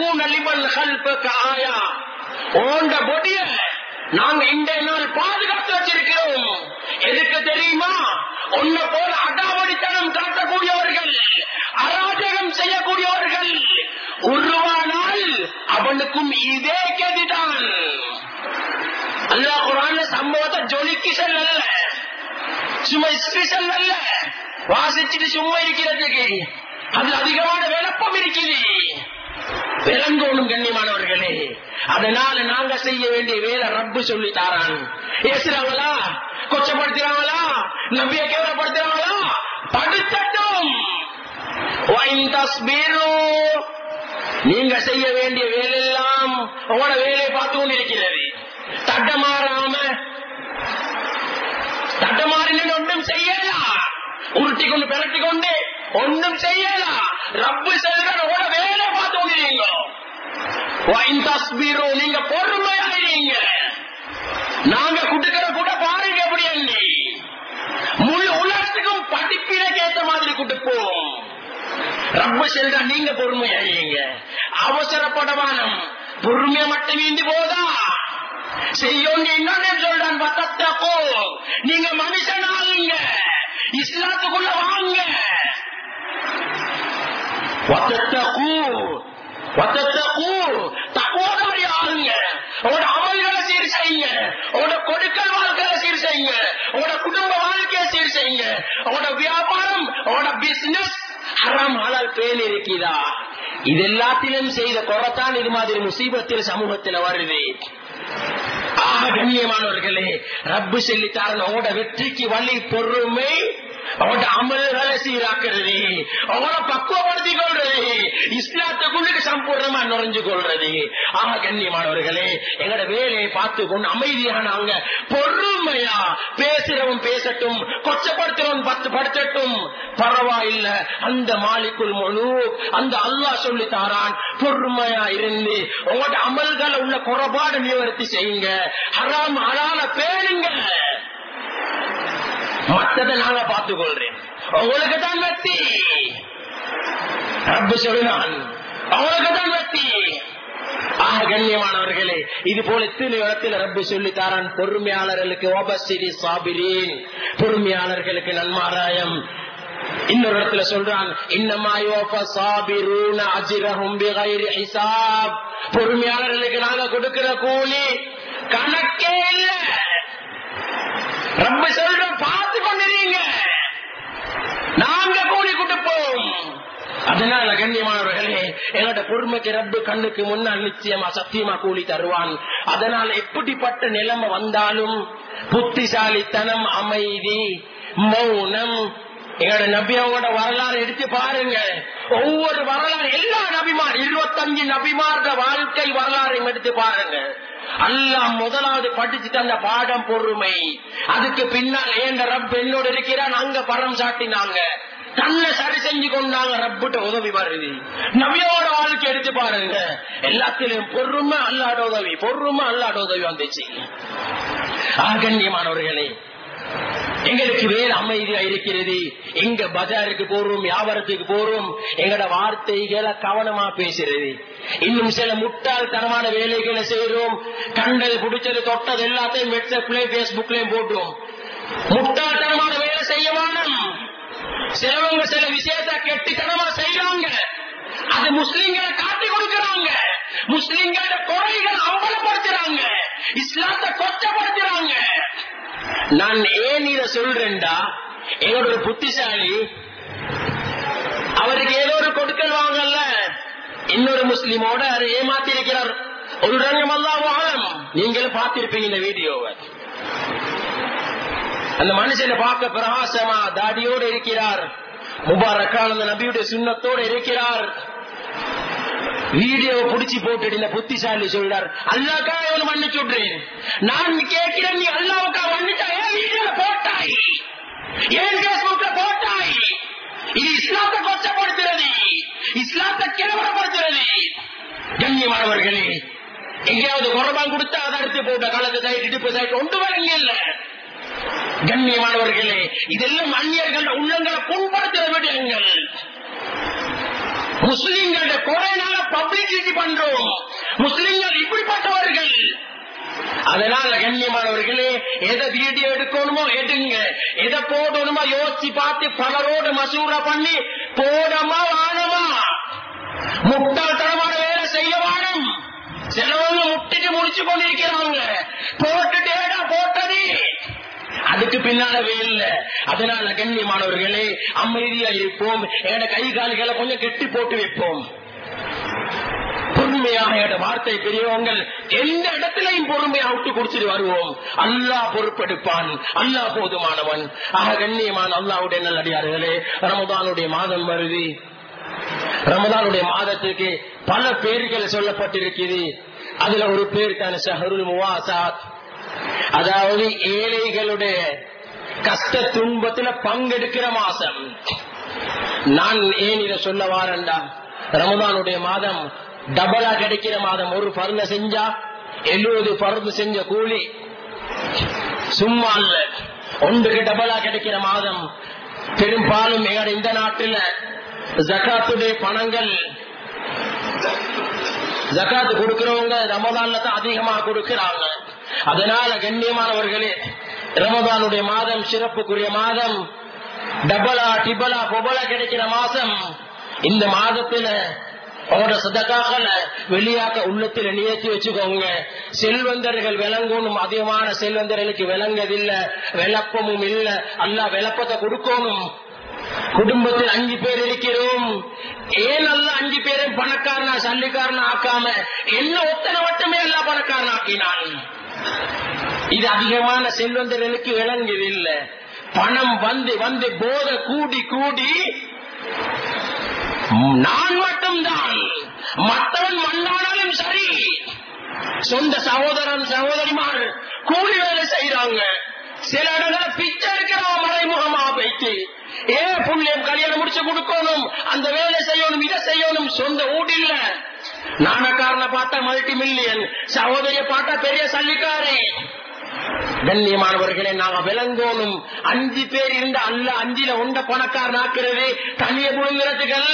ஆயா ஓண்ட பொடிய நாங்க இந்த நாள் பாதுகாத்து வச்சிருக்கிறோம் எதுக்கு தெரியுமா உன்ன போல அடாவடித்தனம் காட்டக்கூடியவர்கள் அராஜகம் செய்யக்கூடியவர்கள் உருவானால் அவனுக்கும் இதே கதிதான் அல்லா குரான சம்பவத்தை ஜொலிக்கு செல்லல சும்மா ஸ்பெஷல் அல்ல வாசிச்சுட்டு சும்மா இருக்கிறதுக்கு அதுல அதிகமான விளப்பம் இருக்குது விளங்கோணும் கண்ணியமானவர்களே அதனால நாங்க செய்ய வேண்டிய வேலை ரப்பு சொல்லி தாரான் பேசுறாங்களா கொச்சப்படுத்துறாங்களா நம்பிய கேவலப்படுத்துறாங்களா படுத்தட்டும் நீங்க செய்ய வேண்டிய வேலையெல்லாம் உங்களோட வேலையை பார்த்து கொண்டிருக்கிறது தட்டமாறாம தட்டமாறின ஒன்றும் செய்யலாம் உருட்டி கொண்டு பிறட்டி கொண்டு ஒன்றும் செய்யலாம் ரப்பு செல்கிற உங்களோட வேலை பார்த்து கொண்டிருக்கீங்க நீங்க பொறுமையாயிருங்க செல்ற நீங்க பொறுமை அழியுங்க அவசரப்படவானம் பொறுமையை மட்டும் இந்து போதா செய்யோங்க இன்னொன்னு சொல்றான் பத்தத்தப்போ நீங்க மனுஷன் ஆகுங்க இஸ்லாத்துக்குள்ள வாங்க வத்தத்தக்கூ வத்தத்தக்கூ தக்குவதாரி ஆகுங்க உங்களோட அமல்களை சீர் செய்யுங்க உங்களோட கொடுக்கல் வாழ்க்கையை சீர் செய்யுங்க உங்களோட குடும்ப வாழ்க்கையை சீர் செய்யுங்க உங்களோட வியாபாரம் உங்களோட பிசினஸ் ஹராம் ஹலால் பேல் இருக்கிறதா இது எல்லாத்திலும் செய்த குறைத்தான் இது மாதிரி முசீபத்தில் சமூகத்தில் வருது ஆக கண்ணியமானவர்களே ரப்பு சொல்லித்தாரன் உங்களோட வெற்றிக்கு வழி பொறுமை அவனோட அமல்களை சீராக்குறது அவனை பக்குவப்படுத்திக் கொள்றது இஸ்லாத்துக்குள்ளுக்கு சம்பூர்ணமா நுழைஞ்சு கொள்றது ஆக கண்ணியமானவர்களே எங்கட வேலையை பார்த்து கொண்டு அமைதியானாங்க பொறுமையா பேசுறவன் பேசட்டும் கொச்சப்படுத்துறவன் பத்து படுத்தட்டும் பரவாயில்ல அந்த மாலிக்குள் முழு அந்த அல்லாஹ் சொல்லி தாரான் பொறுமையா இருந்து உங்களோட அமல்களை உள்ள குறைபாடு நிவர்த்தி செய்யுங்க ஹராம் ஹலால பேணுங்க மற்றதை நாங்க பார்த்துக் கொள்றேன் உங்களுக்கு தான் வெற்றி ரப்பு சொல்லினான் அவங்களுக்கு தான் வெற்றி ஆக கண்ணியமானவர்களே இது போல எத்தனை இடத்தில் ரப்பு சொல்லி தாரான் பொறுமையாளர்களுக்கு ஓபசிரி சாபிரீன் பொறுமையாளர்களுக்கு நன்மாராயம் இன்னொரு இடத்துல சொல்றான் பொறுமையாளர்களுக்கு நாங்க கொடுக்கிற கூலி கணக்கே இல்ல ரொம்ப சொல்றோம் பார்த்து கொண்டிருங்க நாங்க கூலி கொடுப்போம் அதனால கண்ணியமானவர்களே என்னோட பொறுமைக்கு ரப்பு கண்ணுக்கு முன்னால் நிச்சயமா சத்தியமா கூலி தருவான் அதனால எப்படிப்பட்ட நிலைமை வந்தாலும் புத்திசாலித்தனம் அமைதி மௌனம் எங்களோட நபியோட வரலாறு எடுத்து பாருங்க ஒவ்வொரு வரலாறு எல்லா நபிமார் இருபத்தஞ்சு நபிமார்ட வாழ்க்கை வரலாறையும் எடுத்து பாருங்க அல்லா முதலாவது படிச்சு தந்த பாடம் பொறுமை அதுக்கு பின்னால் ஏண்ட ரப் என்னோட இருக்கிறான் அங்க பரம் சாட்டினாங்க தன்னை சரி செஞ்சு கொண்டாங்க ரப்பிட்ட உதவி வருது நபியோட வாழ்க்கை எடுத்து பாருங்க எல்லாத்திலும் பொறுமை அல்லாட உதவி பொறுமை அல்லாட உதவி வந்துச்சு ஆகண்யமானவர்களே எங்களுக்கு வேறு அமைதியா இருக்கிறது எங்க பஜாருக்கு போறோம் வியாபாரத்துக்கு போறோம் எங்கட வார்த்தைகளை கவனமா பேசுறது இன்னும் சில முட்டாள்தனமான வேலைகளை செய்யறோம் கண்டது பிடிச்சது தொட்டது எல்லாத்தையும் வாட்ஸ்அப்லயும் பேஸ்புக்லயும் போட்டுரும் முட்டாள்தனமான வேலை செய்ய வேணும் சிலவங்க சில விஷயத்த கெட்டித்தனமா செய்யறாங்க அது முஸ்லிம்களை காட்டி கொடுக்கிறாங்க முஸ்லிம்களோட குறைகள் அம்பலப்படுத்துறாங்க இஸ்லாத்தை கொச்சப்படுத்துறாங்க நான் ஏன் இத சொல்றேன்டா எங்களோட ஒரு புத்திசாலி அவருக்கு ஏதோ ஒரு கொடுக்கல் வாங்கல இன்னொரு முஸ்லிமோட அவர் ஏமாத்தி இருக்கிறார் ஒரு ரங்கம் அல்லாஹ் நீங்களும் பார்த்திருப்பீங்க இந்த வீடியோவை அந்த மனுஷனை பார்க்க பிரகாசமா தாடியோடு இருக்கிறார் முபாரக்கான அந்த நபியுடைய சுண்ணத்தோடு இருக்கிறார் வீடியோ புடிச்சு போட்டு இந்த புத்திசாலி சொல்றார் அல்லாக்கா இவனு மன்னிச்சு விடுறேன் நான் கேட்கிறேன் நீ அல்லாவுக்கா மன்னிச்சா ஏன் வீடியோல போட்டாய் ஏன் பேஸ்புக்ல போட்டாய் இது இஸ்லாத்தை கொச்சப்படுத்துறது இஸ்லாத்தை கேவலப்படுத்துறது கண்ணியமானவர்களே எங்கேயாவது குரபான் கொடுத்தா அதை அடுத்து போட்ட கலந்து சைட் இடுப்பு சைட் ஒன்று வரீங்க இல்ல கண்ணியமானவர்களே இதெல்லாம் அந்நியர்கள் உள்ளங்களை புண்படுத்துற விடங்கள் முஸ்லிம்களோட குறைனால பப்ளிசிட்டி பண்றோம் முஸ்லிம்கள் இப்படிப்பட்டவர்கள் அதனால கண்ணியமானவர்களே எதை வீடியோ எடுக்கணுமோ எடுங்க எதை போடணுமோ யோசிச்சு பார்த்து பலரோடு மசூரா பண்ணி போடமா வாழமா முட்டாள்தனமான வேலை செய்ய வாழும் சிலவங்க முட்டிட்டு முடிச்சு கொண்டிருக்கிறாங்க போட்டுட்டேடா போட்டது அதுக்கு பின்னாலவே இல்ல அதனால கண்ணியமானவர்களே அமைதியா இருப்போம் எட கை கால்களை கொஞ்சம் கெட்டி போட்டு வைப்போம் பொறுமையாக எட வார்த்தை பெரியவங்க எந்த இடத்திலையும் பொறுமையா விட்டு குடிச்சிட்டு வருவோம் அல்லாஹ் பொறுப்பெடுப்பான் அல்லாஹ் போதுமானவன் ஆக கண்ணியமான அல்லாவுடைய நல்லடியார்களே ரமதானுடைய மாதம் வருது ரமதானுடைய மாதத்துக்கு பல பேர்கள் சொல்லப்பட்டிருக்கிறது அதுல ஒரு பேர் தான ஷஹருல் முவாசாத் அதாவது ஏழைகளுடைய கஷ்ட துன்பத்துல பங்கெடுக்கிற மாசம் நான் ஏன் இதை சொல்ல வாரண்டா ரமதானுடைய மாதம் டபுளா கிடைக்கிற மாதம் ஒரு பருந்த செஞ்சா எழுபது பருந்து செஞ்ச கூலி சும்மா இல்ல ஒன்றுக்கு டபுளா கிடைக்கிற மாதம் பெரும்பாலும் எங்க இந்த நாட்டுல ஜக்காத்துடைய பணங்கள் ஜக்காத்து கொடுக்கிறவங்க ரமதான்ல தான் அதிகமா கொடுக்கிறாங்க அதனால கண்ணியமானவர்களே ரமதானுடைய மாதம் சிறப்புக்குரிய மாதம் டபலா டிபலா பொபலா கிடைக்கிற மாதம் இந்த மாதத்துல அவரோட சதக்காக்களை வெளியாக்க உள்ளத்துல நியத்தி வச்சுக்கோங்க செல்வந்தர்கள் விளங்கணும் அதிகமான செல்வந்தர்களுக்கு விளங்கதில்ல விளப்பமும் இல்ல அல்ல விளப்பத்தை கொடுக்கணும் குடும்பத்தில் அஞ்சு பேர் இருக்கிறோம் ஏன் அல்ல அஞ்சு பேரும் பணக்காரனா சல்லிக்காரனா ஆக்காம என்ன ஒத்தனை மட்டுமே எல்லா பணக்காரன் ஆக்கினான் இது அதிகமான செல்வந்தர்களுக்கு விளங்குதில்லை பணம் வந்து வந்து போத கூடி கூடி நான் மட்டும்தான் மற்றவன் மண்ணானாலும் சரி சொந்த சகோதரன் சகோதரிமார் கூலி வேலை செய்யறாங்க சில இடங்கள பிச்சை இருக்கிறவன் மறைமுகமா போயிட்டு ஏ புண்ணியம் கல்யாணம் முடிச்சு கொடுக்கணும் அந்த வேலை செய்யணும் இதை செய்யணும் சொந்த ஊடில்ல நாணக்காரனை பார்த்தா மல்டி மில்லியன் சகோதரிய பார்த்தா பெரிய சல்லிக்காரே கண்ணியமானவர்களே நாங்க விளங்கோனும் அஞ்சு பேர் இருந்த அல்ல அஞ்சில உண்ட பணக்காரன் ஆக்குறது தனிய புடுங்கிறதுக்கு அல்ல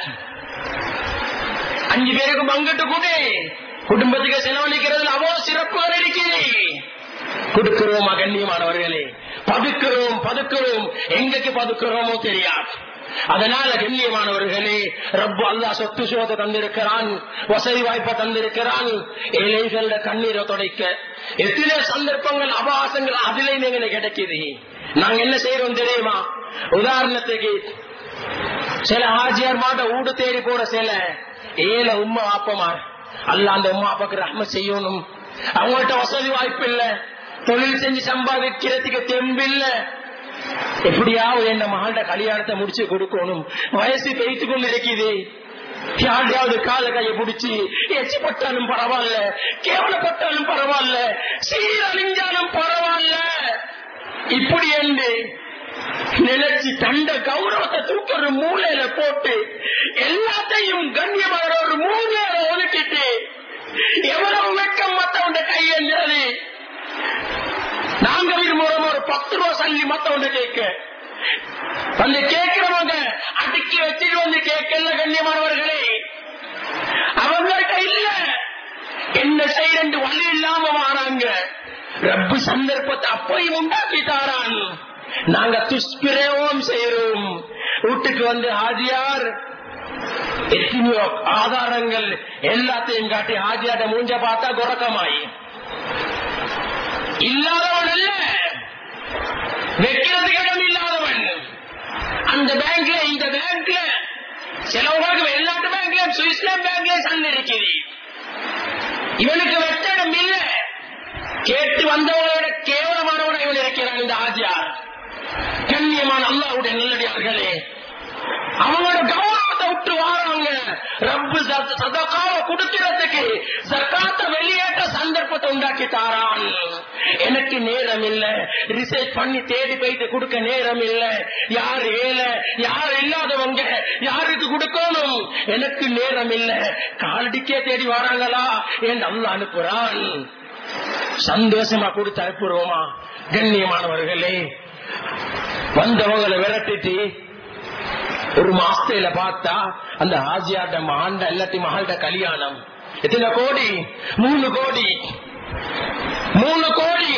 அஞ்சு பேருக்கு பங்கிட்டு கூட குடும்பத்துக்கு செலவழிக்கிறதுல அவ்வளவு சிறப்புகள் இருக்குது கொடுக்கிறோமா கண்ணியமானவர்களே பதுக்கிறோம் பதுக்கிறோம் எங்கக்கு பதுக்கிறோமோ தெரியாது அதனால கண்ணியமானவர்களே ரப்பு அல்லா சொத்து சோத தந்திருக்கிறான் வசதி வாய்ப்பை தந்திருக்கிறான் ஏழைகள கண்ணீரை துடைக்க எத்தனை சந்தர்ப்பங்கள் அபாசங்கள் அதிலே நீங்க கிடைக்குது நாங்க என்ன செய்யறோம் தெரியுமா உதாரணத்துக்கு சில ஆஜியார் மாட்ட ஊடு தேடி போற சில ஏழை உம்மா ஆப்பமா அல்ல அந்த உம்மா அப்பாக்கு ரஹ்ம செய்யணும் அவங்கள்ட்ட வசதி வாய்ப்பு இல்ல தொழில் செஞ்சு சம்பாதிக்கிறதுக்கு தெம்பு இல்ல எப்படியாவது என்ன மகள்கிட்ட கல்யாணத்தை முடிச்சு கொடுக்கணும் வயசு பெய்த்து கொண்டு இருக்குது யாரையாவது கால கையை பிடிச்சி எச்சிப்பட்டாலும் பரவாயில்ல கேவலப்பட்டாலும் பரவாயில்ல சீரழிஞ்சாலும் பரவாயில்ல இப்படி என்று நினைச்சு தண்ட கௌரவத்தை தூக்கிற மூலையில போட்டு எல்லாத்தையும் கண்ணியமான ஒரு மூலையில ஒதுக்கிட்டு எவ்வளவு வெக்கம் மத்தவண்ட கையெழுந்தது நாங்க விரும்புறோம் ஒரு பத்து ரூபா சல்லி மத்தவண்ட கேட்க வந்து கேட்கிறவங்க அடுக்கி வச்சுட்டு வந்து கேட்கல கண்ணியமானவர்களே அவங்கள்ட்ட இல்ல என்ன செய்யறது வழி இல்லாம வாராங்க ரப்பு சந்தர்ப்பத்தை அப்பையும் உண்டாக்கி தாரான் நாங்க துஷ்பிரயோகம் செய்யறோம் வீட்டுக்கு வந்து ஆஜியார் எத்தனையோ ஆதாரங்கள் எல்லாத்தையும் காட்டி ஆஜியாட்ட மூஞ்ச பார்த்தா குறக்கமாயி இல்லாதவன் அல்ல வைக்கிறதுக்கு இடம் இல்லாதவன் அந்த பேங்க்ல இந்த பேங்க்ல சிலவர்களுக்கு வெளிநாட்டு பேங்க்லயும் சுவிஸ்லாந்து பேங்க்லயும் சண்டை இருக்குது இவனுக்கு வெட்ட இடம் இல்ல கேட்டு வந்தவனோட கேவலமானவனை இவன் இருக்கிறான் இந்த ஆஜியார் கண்ணியமான அல்லாவுடைய நல்லடியார்களே அவங்களோட கௌரவத்தை விட்டு வாராங்க ரப்பு சதக்காவை கொடுக்கிறதுக்கு சர்க்காத்த வெளியேற்ற சந்தர்ப்பத்தை உண்டாக்கி தாரான் எனக்கு நேரம் இல்ல ரிசர்ச் பண்ணி தேடி போயிட்டு கொடுக்க நேரம் இல்ல யார் ஏழை யார் இல்லாதவங்க யாருக்கு கொடுக்கணும் எனக்கு நேரம் இல்ல காலடிக்கே தேடி வராங்களா என்று அல்ல அனுப்புறான் சந்தோஷமா கொடுத்து அனுப்புறோமா கண்ணியமானவர்களே வந்தவங்களை விரட்டிட்டு ஒரு மாசத்துல பார்த்தா அந்த ஆஜியாட்ட ஆண்ட எல்லாத்தையும் மகள்கிட்ட கல்யாணம் எத்தனை கோடி மூணு கோடி மூணு கோடி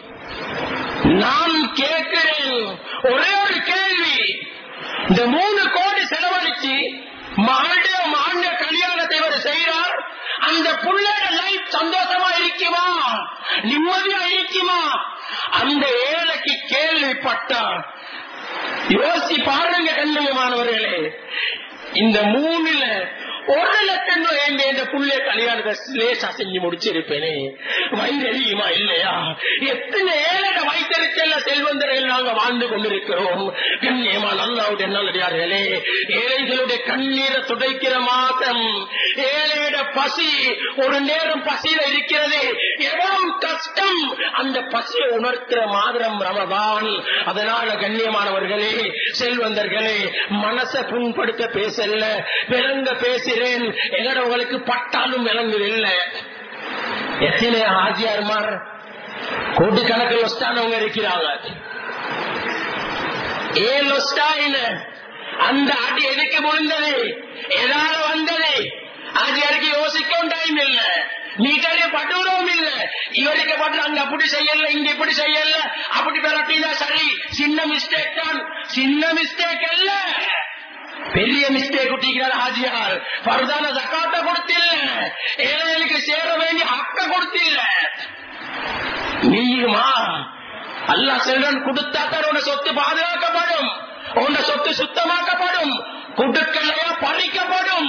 நான் கேட்கிறேன் ஒரே ஒரு கேள்வி இந்த மூணு கோடி செலவழிச்சு மகளுடைய மாண்ட கல்யாணத்தை இவர் செய்கிறார் அந்த புள்ளையோட லைஃப் சந்தோஷமா இருக்குமா நிம்மதியா இருக்குமா அந்த ஏழைக்கு கேள்விப்பட்டார் யோசி பாருங்க கண்ணியமானவர்களே இந்த மூணுல ஒரு லட்சம் ரூபாய் இந்த புள்ளை கல்யாணத்தை லேசா செஞ்சு முடிச்சிருப்பேனே வயிறறியுமா இல்லையா எத்தனை ஏழட வயிற்றறிச்சல்ல செல்வந்தர்கள் நாங்க வாழ்ந்து கொண்டிருக்கிறோம் கண்ணியமா நல்லாவுடைய நல்லடியார்களே ஏழைகளுடைய கண்ணீரை துடைக்கிற மாதம் ஏழையோட பசி ஒரு நேரம் பசியில இருக்கிறது எவ்வளவு கஷ்டம் அந்த பசியை உணர்த்துற மாதிரம் ரமதான் அதனால கண்ணியமானவர்களே செல்வந்தர்களே மனசை புண்படுத்த பேசல விளங்க பேசுறேன் எங்கட உங்களுக்கு பட்டாலும் விளங்குது இல்ல எத்தனை ஆஜியார்மார் கோடிக்கணக்கில் ஒஸ்டானவங்க இருக்கிறாங்க ஏன் ஒஸ்டா இல்ல அந்த அடி எதுக்கு விழுந்தது எதால வந்தது ஆஜியாருக்கு யோசிக்கவும் டைம் இல்ல நீட்டாலே பட்டுறவும் இல்ல இவருக்கு பட்டு அங்க அப்படி செய்யல இங்க இப்படி செய்யல அப்படி விரட்டினா சரி சின்ன மிஸ்டேக் தான் சின்ன மிஸ்டேக் அல்ல பெரிய மிஸ்டேக் குட்டிக்கிறார் ஹாஜியார் பரதான ஜக்காத்த கொடுத்தில்ல ஏழைகளுக்கு சேர வேண்டிய ஹக்க கொடுத்தில்ல நீயுமா அல்லா செல்வன் கொடுத்தா தான் உன சொத்து பாதுகாக்கப்படும் உன் சொத்து சுத்தமாக்கப்படும் கொடுக்கலையா பறிக்கப்படும்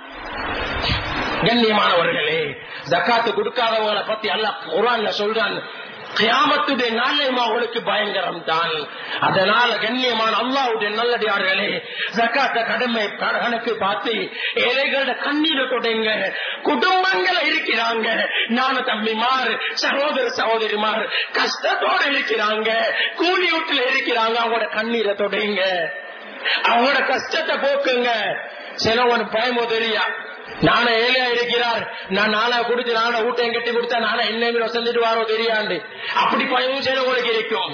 கண்ணியமானவர்களே ஜக்காத்து கொடுக்காதவங்களை பத்தி அல்ல குரான்ல சொல்றான் கியாமத்துடைய நாளையும் அவளுக்கு பயங்கரம் தான் அதனால கண்ணியமான அல்லாவுடைய நல்லடியார்களே ஜக்காத்த கடமை கணக்கு பார்த்து ஏழைகளோட கண்ணீரை தொடங்க குடும்பங்கள் இருக்கிறாங்க நானு தம்பிமார் சகோதர சகோதரிமார் கஷ்டத்தோட இருக்கிறாங்க கூலி வீட்டுல இருக்கிறாங்க அவங்களோட கண்ணீரை தொடங்க அவங்களோட கஷ்டத்தை போக்குங்க சிலவன் பயமோ தெரியா நானே ஏழையா இருக்கிறார் நான் நானா கொடுத்து நானா ஊட்டம் கட்டி கொடுத்தா நானா என்ன வசந்துட்டு வாரோ தெரியாண்டு அப்படி பயமும் செய்ய உங்களுக்கு இருக்கும்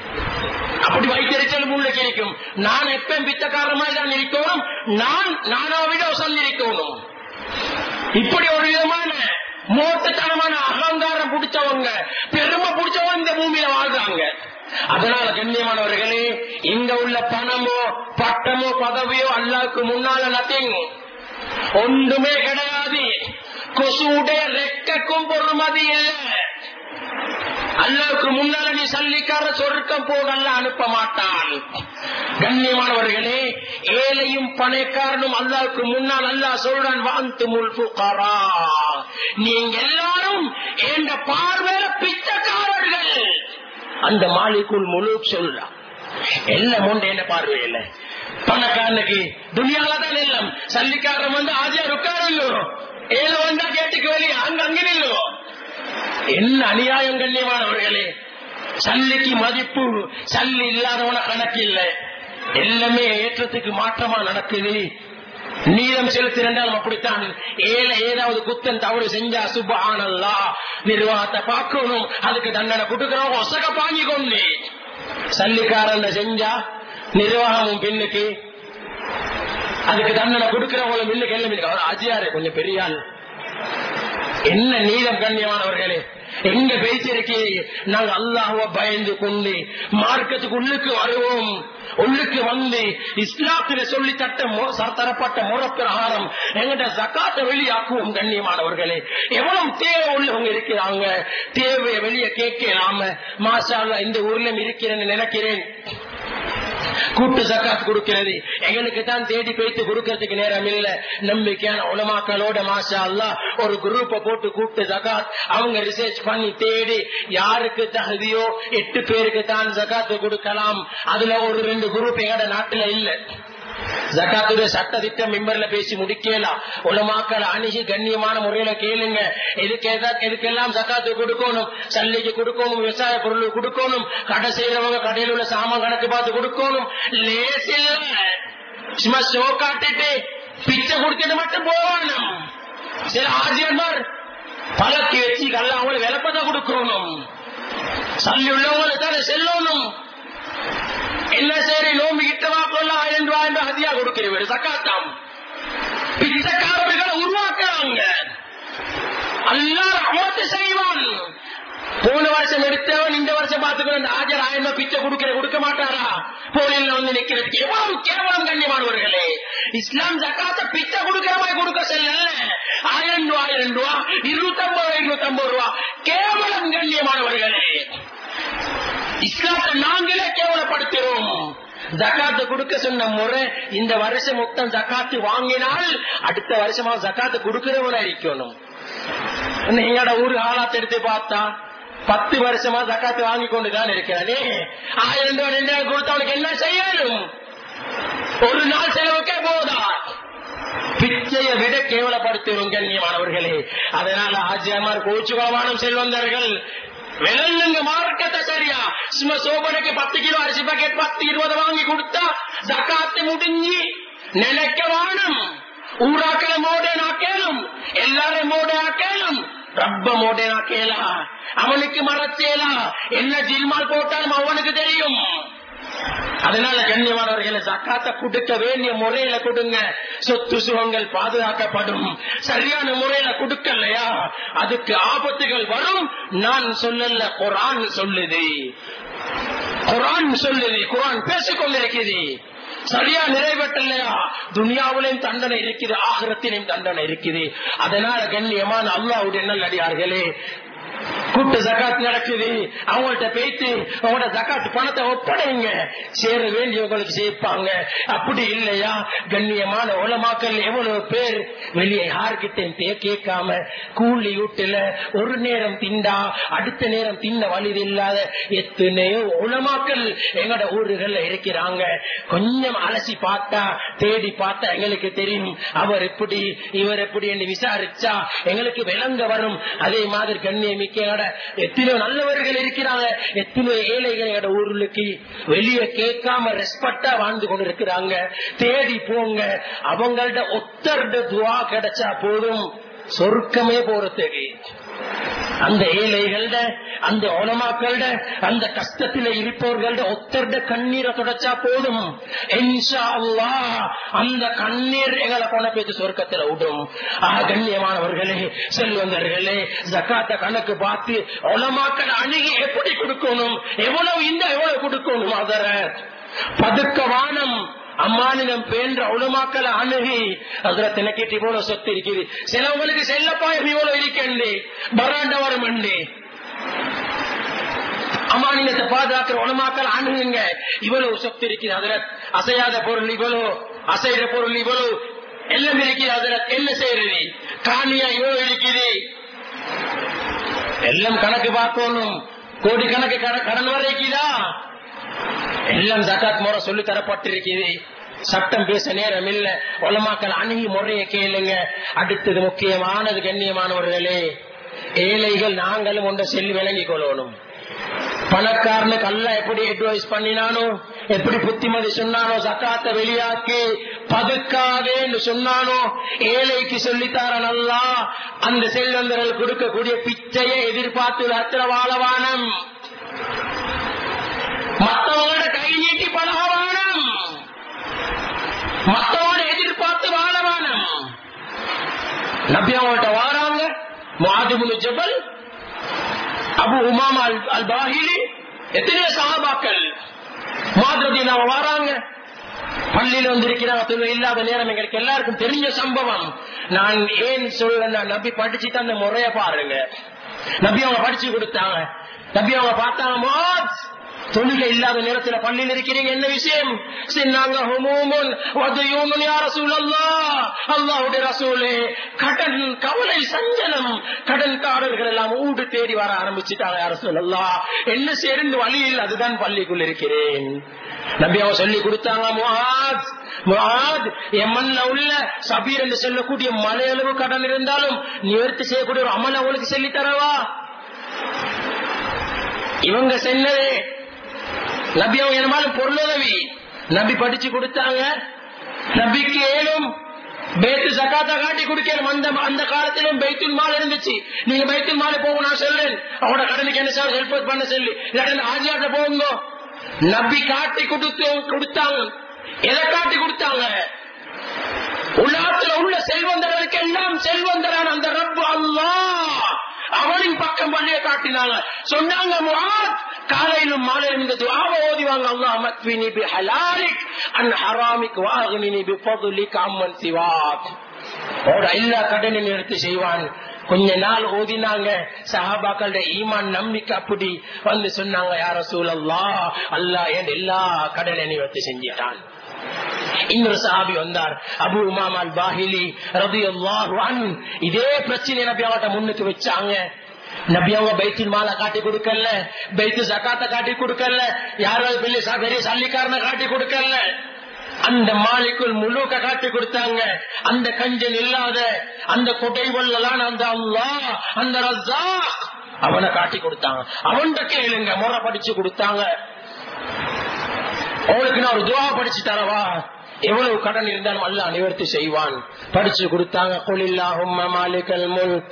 அப்படி வைத்தறிச்சலும் உங்களுக்கு இருக்கும் நான் எப்பயும் பித்தக்காரமாக தான் இருக்கணும் நான் நானாவிட வசந்திருக்கணும் இப்படி ஒரு விதமான மோட்டத்தனமான அகங்காரம் பிடிச்சவங்க பெருமை பிடிச்சவங்க இந்த பூமியில வாழ்றாங்க அதனால கண்ணியமானவர்களே இங்க உள்ள பணமோ பட்டமோ பதவியோ அல்லாவுக்கு முன்னால நத்திங் ஒன்றுமே கிடையாது கொசுடைய ரெக்கக்கும் பொறுமதி இல்லை அல்லாவுக்கு முன்னால நீ சல்லிக்கார சொருக்கம் போகல்ல அனுப்ப மாட்டான் கண்ணியமானவர்களே ஏழையும் பணக்காரனும் அல்லாவுக்கு முன்னால் அல்லா சொல்றான் வாந்து முல்புகாரா நீங்க எல்லாரும் என்ற பார்வையில பிச்சைக்காரர்கள் அந்த மாலிக்குள் முழு சொல்றான் எல்லாம் உண்டு என்ன பார்வையில பணக்காரனுக்கு துணியால தான் எல்லாம் சல்லிக்காரன் வந்து ஆஜியார் உட்காரல்லோ ஏழு வந்தா கேட்டுக்கு வெளியே அங்க அங்கே நில்லோ என்ன அநியாயம் கண்ணியமானவர்களே சல்லிக்கு மதிப்பு சல்லி இல்லாதவன கணக்கு இல்லை எல்லாமே ஏற்றத்துக்கு மாற்றமா நடக்குது நீளம் செலுத்தினால் அப்படித்தான் ஏழை ஏதாவது குத்தன் தவறு செஞ்சா சுபானல்லா நிர்வாகத்தை பார்க்கணும் அதுக்கு தண்டனை கொடுக்கிறோம் ஒசக பாங்கி கொண்டு சல்லிக்காரன் செஞ்சா நிர்வாகமும் பெண்ணுக்கு அதுக்கு தண்டனை கொடுக்கிறவங்கள மில்லுக்கு எல்லாம் அஜியாரு கொஞ்சம் பெரிய ஆள் என்ன நீளம் கண்ணியமானவர்களே எங்க பேசியிருக்கிறீங்க நாங்க அல்லாஹுவ பயந்து கொண்டு மார்க்கத்துக்கு உள்ளுக்கு வருவோம் உள்ளுக்கு வந்து இஸ்லாத்தில சொல்லி தட்ட தரப்பட்ட முறப்பிரகாரம் எங்கிட்ட ஜக்காத்த வெளியாக்குவோம் கண்ணியமானவர்களே எவ்வளவு தேவை உள்ளவங்க இருக்கிறாங்க தேவையை வெளியே கேட்கலாம மாஷா இந்த ஊர்ல இருக்கிறேன்னு நினைக்கிறேன் கூட்டு சக்காத் கொடுக்கிறது எங்களுக்கு தான் தேடி போய்த்து கொடுக்கறதுக்கு நேரம் இல்ல நம்பிக்கையான உலமாக்களோட மாஷா அல்லா ஒரு குரூப்ப போட்டு கூட்டு ஜக்காத் அவங்க ரிசர்ச் பண்ணி தேடி யாருக்கு தகுதியோ எட்டு பேருக்கு தான் ஜக்காத்து கொடுக்கலாம் அதுல ஒரு ரெண்டு குரூப் எங்கட நாட்டுல இல்ல ஜக்காத்துடைய சட்ட திட்டம் மெம்பர்ல பேசி முடிக்கலாம் உலமாக்களை அணுகி கண்ணியமான முறையில கேளுங்க எதுக்கு எதுக்கெல்லாம் ஜக்காத்து கொடுக்கணும் சல்லிக்கு கொடுக்கணும் விவசாய பொருள் கொடுக்கணும் கடை செய்யறவங்க கடையில் உள்ள சாமான் கணக்கு பார்த்து கொடுக்கணும் லேசில் சும்மா ஷோ காட்டிட்டு பிச்சை கொடுத்துட்டு மட்டும் போகணும் சில ஆசிரியர் பழக்கி வச்சு கல்ல அவங்களுக்கு விளப்பத்தை கொடுக்கணும் சல்லி உள்ளவங்களுக்கு தானே செல்லணும் என்ன சரி நோம்பு கிட்டவா கொள்ள ஆயிரம் ரூபாய் என்று அதிகா கொடுக்கிறவர் சக்காத்தாம் பிச்சைக்காரர்களை உருவாக்குறாங்க எல்லாரும் அமர்த்து செய்வான் போன வருஷம் எடுத்தவன் இந்த வருஷம் பார்த்துக்கணும் இந்த ஆஜர் ஆயிரம் ரூபாய் பிச்சை கொடுக்கிற கொடுக்க மாட்டாரா போலியில் வந்து நிக்கிறதுக்கு எவ்வளவு கேவலம் கண்ணியமானவர்களே இஸ்லாம் ஜக்காத்த பிச்சை கொடுக்கிற மாதிரி கொடுக்க செல்ல ஆயிரம் ரூபாய் ஆயிரம் ரூபாய் இருநூத்தம்பது இருநூத்தம்பது ரூபா கேவலம் கண்ணியமானவர்களே இஸ்லாத்தை நாங்களே கேவலப்படுத்துறோம் ஜக்காத்து கொடுக்க சொன்ன முறை இந்த வருஷம் மொத்தம் ஜக்காத்து வாங்கினால் அடுத்த வருஷமா ஜக்காத்து கொடுக்கிறவனா இருக்கணும் எங்கட ஊரு ஆளாத்து எடுத்து பார்த்தா பத்து வருஷமா ஜக்காத்து வாங்கி கொண்டுதான் இருக்கிறானே ஆயிரம் ரூபாய் ரெண்டாயிரம் கொடுத்தவனுக்கு என்ன செய்யணும் ஒரு நாள் செலவுக்கே போதா பிச்சையை விட கேவலப்படுத்துவோம் கண்ணியமானவர்களே அதனால ஆஜியமார் கோச்சுகவானம் செல்வந்தர்கள் விளங்குங்க மார்க்கத்தை சரியா சும்மா சோபனைக்கு பத்து கிலோ அரிசி பாக்கெட் பத்து இருபது வாங்கி கொடுத்தா ஜக்காத்து முடிஞ்சு நினைக்க வாணும் ஊராக்களை மோடேனா கேளும் எல்லாரும் மோடேனா கேளும் ரப்ப மோடேனா கேளா அவனுக்கு மறச்சேலா என்ன ஜில்மால் போட்டாலும் அவனுக்கு தெரியும் அதனால கண்ணியமானவர்களை ஜக்காத்த கொடுக்க வேண்டிய முறையில கொடுங்க சொத்து சுகங்கள் பாதுகாக்கப்படும் சரியான முறையில கொடுக்கலையா அதுக்கு ஆபத்துகள் வரும் நான் சொல்லல குரான் சொல்லுது குரான் சொல்லுது குரான் பேசிக் கொண்டிருக்கிறது சரியா நிறைவேற்றலையா துனியாவிலையும் தண்டனை இருக்குது ஆகரத்திலையும் தண்டனை இருக்குது அதனால கண்ணியமான அல்லாவுடைய நல்லடியார்களே கூட்டு ஜக்காத் நடக்குது அவங்கள்ட்ட பேத்து அவங்களோட ஜக்காத் பணத்தை ஒப்படைங்க சேர வேண்டியவங்களுக்கு சேர்ப்பாங்க அப்படி இல்லையா கண்ணியமான உலமாக்கல் எவ்வளவு பேர் வெளியே யாருக்கிட்டையும் கேட்காம கூலி வீட்டுல ஒரு நேரம் திண்டா அடுத்த நேரம் தின்ன வழி இல்லாத எத்தனையோ உலமாக்கல் எங்களோட ஊர்கள்ல இருக்கிறாங்க கொஞ்சம் அலசி பார்த்தா தேடி பார்த்தா எங்களுக்கு தெரியும் அவர் எப்படி இவர் எப்படி என்று விசாரிச்சா எங்களுக்கு விளங்க வரும் அதே மாதிரி கண்ணியமிக்க எத்தனையோ நல்லவர்கள் இருக்கிறாங்க எத்தனையோ ஏழைகளோட ஊர்களுக்கு வெளியே கேட்காம ரெஸ்பெக்டா வாழ்ந்து கொண்டு இருக்கிறாங்க தேடி போங்க அவங்கள்ட்ட ஒத்தருட துவா கிடைச்சா போதும் சொர்க்கமே போறதுக்கு அந்த ஏழைகள அந்த உலமாக்கள அந்த கஷ்டத்தில இருப்பவர்கள ஒத்தருட கண்ணீரை தொடச்சா போதும் அந்த கண்ணீர் எங்களை போன பேச்சு சொர்க்கத்துல விடும் ஆக கண்ணியமானவர்களே செல்வந்தர்களே ஜக்காத்த கணக்கு பார்த்து உலமாக்கள் அணுகி எப்படி கொடுக்கணும் எவ்வளவு இந்த எவ்வளவு கொடுக்கணும் அதர பதுக்க வானம் அம்மானிடம் பேன்ற உலமாக்களை அணுகி அதுல தினக்கேட்டு இவ்வளவு சொத்து இருக்குது சிலவங்களுக்கு செல்லப்பாயம் இவ்வளவு இருக்கண்டு பராண்ட வரும் அமானியத்தை பாதுகாக்கிற உணமாக்கள் அணுகுங்க இவ்வளவு சொத்து இருக்குது அதுல அசையாத பொருள் இவ்வளவு அசைகிற பொருள் இவ்வளவு எல்லாம் இருக்குது அதுல என்ன செய்யறது காணியா இவ்வளவு இருக்குது எல்லாம் கணக்கு பார்க்கணும் கோடி கணக்கு கடன் வர இருக்குதா எல்லாம் ஜக்காத் முறை சொல்லி தரப்பட்டிருக்கிறது சட்டம் பேச நேரம் இல்ல உலமாக்கள் அணுகி முறையை கேளுங்க அடுத்தது முக்கியமானது கண்ணியமானவர்களே ஏழைகள் நாங்களும் ஒன்றை செல்லி விளங்கிக் கொள்ளணும் பணக்காரனுக்கு அல்ல எப்படி அட்வைஸ் பண்ணினானோ எப்படி புத்திமதி சொன்னானோ சக்காத்த வெளியாக்கி பதுக்காதேன்னு சொன்னானோ ஏழைக்கு சொல்லித்தாரன் அல்லா அந்த செல்வந்தர்கள் கொடுக்கக்கூடிய பிச்சையை எதிர்பார்த்து அத்திரவாளவானம் மற்றவங்களோட கை நீட்டி பழகவானம் மற்றவங்களோட எதிர்பார்த்து வாழவானம் நபி அவங்கள்ட்ட வாராங்க மாதிபுனு ஜபல் அபு உமாமா அல் பாஹிலி எத்தனையோ சகாபாக்கள் மாதிரி நாம வாராங்க பள்ளியில வந்திருக்கிறாங்க தொழில் இல்லாத நேரம் எங்களுக்கு எல்லாருக்கும் தெரிஞ்ச சம்பவம் நான் ஏன் சொல்ல நபி படிச்சுட்டு அந்த முறைய பாருங்க நபி அவங்க படிச்சு கொடுத்தாங்க நபி அவங்க பார்த்தாங்க தொழுகை இல்லாத நேரத்தில் பள்ளியில் இருக்கிறீங்க என்ன விஷயம் சின்னாங்க ஹுமூமுன் வதையூமுன் யா ரசூலல்லாஹ் அல்லாஹ்வுடைய ரசூலே கடன் கவலை சஞ்சலம் கடன்காரர்கள் எல்லாம் ஊடு தேடி வர ஆரம்பிச்சுட்டாங்க யா ரசூலல்லாஹ் என்ன சேர்ந்து வழியில் அதுதான் பள்ளிக்குள் இருக்கிறேன் நபி அவங்க சொல்லி கொடுத்தாங்க முஹாத் முஹாத் எமன்ல உள்ள சபீர் என்று சொல்லக்கூடிய மலையளவு கடன் இருந்தாலும் நிவர்த்தி செய்யக்கூடிய ஒரு அமல் அவளுக்கு சொல்லி தரவா இவங்க சென்னதே நபி அவங்க என்னமாலும் பொருளுதவி நபி படிச்சு கொடுத்தாங்க நபிக்கு ஏழும் பேத்து சக்காத்தா காட்டி கொடுக்கணும் அந்த அந்த காலத்திலும் பைத்துல் மால் இருந்துச்சு நீங்க பைத்துல் மாலை போக நான் சொல்றேன் அவனோட கடனுக்கு என்ன சார் ஹெல்ப் பண்ண சொல்லி இல்லாட்டி ஆஜியாட்ட போங்க நபி காட்டி கொடுத்து கொடுத்தாங்க எதை காட்டி கொடுத்தாங்க உலகத்துல உள்ள செல்வந்தர்களுக்கு எல்லாம் செல்வந்தரான அந்த ரப்பு அல்லாஹ் அவனின் பக்கம் வழியை காட்டினாங்க சொன்னாங்க முஆத் காலையிலும் மாலையிலும் இந்த துஆவை ஓதிவாங்க அல்லாஹ் மத்வினி பி ஹலாலிக் அன் ஹராமிக் வாக்னினி பி ஃபضلிக் அம்மன் சிவாக் ஓட எல்லா கடனையும் எடுத்து செய்வான் கொஞ்ச நாள் ஓதினாங்க சஹாபாக்களோட ஈமான் நம்பிக்கை அப்படி வந்து சொன்னாங்க யார சூழல்லா அல்லாஹ் என் எல்லா கடனை நிவர்த்தி செஞ்சிட்டான் இன்னொரு சஹாபி வந்தார் அபு உமாமால் பாஹிலி ரபி அல்லாஹ் இதே பிரச்சனை நபி அவட்ட முன்னுக்கு வச்சாங்க நபி அவங்க பைத்தின் மாலை காட்டி கொடுக்கல பைத்து சக்காத்த காட்டி கொடுக்கல யாராவது பெரிய பெரிய சல்லிக்காரனை காட்டி கொடுக்கல அந்த மாலைக்குள் முழுக்க காட்டி கொடுத்தாங்க அந்த கஞ்சன் இல்லாத அந்த கொடை வல்லலான அந்த அல்லா அந்த ரஜா அவனை காட்டி கொடுத்தாங்க அவன்கிட்ட கேளுங்க முறை படிச்சு கொடுத்தாங்க அவளுக்கு நான் ஒரு துவா படிச்சு தரவா எவ்வளவு கடன் இருந்தாலும் அல்ல நிவர்த்தி செய்வான் படிச்சு கொடுத்தாங்க கொலில்லாஹும் மாலிகல் முல்க்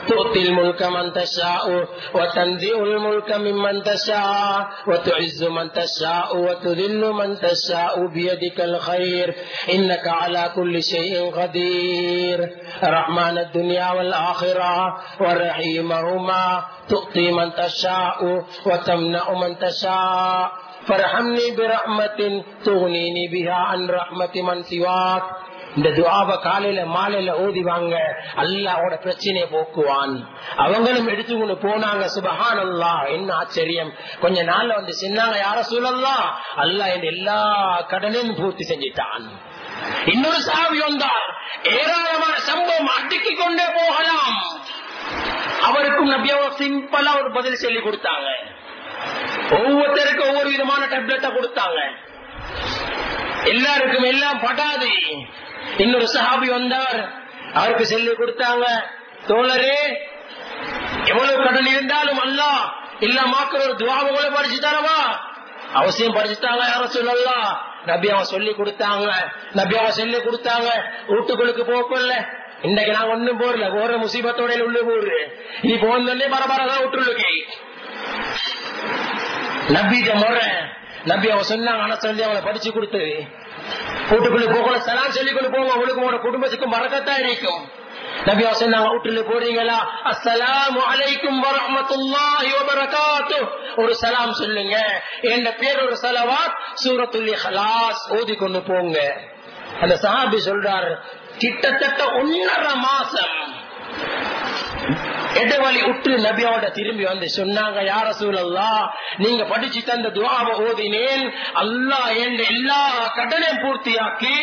تؤتي الملك من تشاء وتنزع الملك ممن تشاء وتعز من تشاء وتذل من تشاء بيدك الخير إنك على كل شيء قدير رحمن الدنيا والآخرة ورحيمهما تؤتي من تشاء وتمنع من تشاء فرحمني برحمة تغنيني بها عن رحمة من سواك இந்த துவாவை காலையில மாலையில ஓதிவாங்க அல்லாவோட பிரச்சனையை போக்குவான் அவங்களும் எடுத்துக்கொண்டு போனாங்க சுபஹான் அல்லா என்ன ஆச்சரியம் கொஞ்ச நாள்ல வந்து சின்னாங்க யார சூழல்லாம் அல்லா என் எல்லா கடனையும் பூர்த்தி செஞ்சிட்டான் இன்னொரு சாவி வந்தார் ஏராளமான சம்பவம் அடுக்கிக் கொண்டே போகலாம் அவருக்கும் நபியாவ சிம்பிளா ஒரு பதில் சொல்லி கொடுத்தாங்க ஒவ்வொருத்தருக்கும் ஒவ்வொரு விதமான டேப்லெட்டை கொடுத்தாங்க எல்லாருக்கும் எல்லாம் படாது இன்னொரு சஹாபி வந்தார் அவருக்கு சொல்லி கொடுத்தாங்க தோழரே எவ்வளவு கடன் இருந்தாலும் அல்ல இல்லாமாக்குற ஒரு துவாவை கூட படிச்சு தரவா அவசியம் படிச்சுட்டாங்க யாரும் சொல்லலாம் நபி அவன் சொல்லி கொடுத்தாங்க நபி அவன் சொல்லி கொடுத்தாங்க வீட்டுக்குள்ளுக்கு போக்கல இன்னைக்கு நான் ஒண்ணும் போறல போற முசீபத்தோட உள்ள போடுற நீ போனே பரபரதான் விட்டுருக்கு நபிட்ட முறை நபி அவன் சொன்னாங்க ஆனா சொல்லி அவளை படிச்சு கொடுத்தது வீட்டுக்குள்ள போகல சலாம் சொல்லி கொண்டு போங்க உங்களுக்கு உங்களோட குடும்பத்துக்கும் வரக்கத்தான் இருக்கும் நபி அவன் சொன்னாங்க வீட்டுல போறீங்களா அஸ்ஸலாமு அலைக்கும் வரஹ்மத்துல்லாஹி வபரகாத்து ஒரு சலாம் சொல்லுங்க என்ற பேர் ஒரு சலவாத் சூரத்துல் இஹ்லாஸ் ஓதி கொண்டு போங்க அந்த சஹாபி சொல்றாரு கிட்டத்தட்ட ஒன்னரை மாசம் எடவழி உற்று நபியோட திரும்பி வந்து சொன்னாங்க யார சூழல்லா நீங்க படிச்சு தந்த துவாவை ஓதினேன் அல்லா என் எல்லா கடனையும் பூர்த்தியாக்கி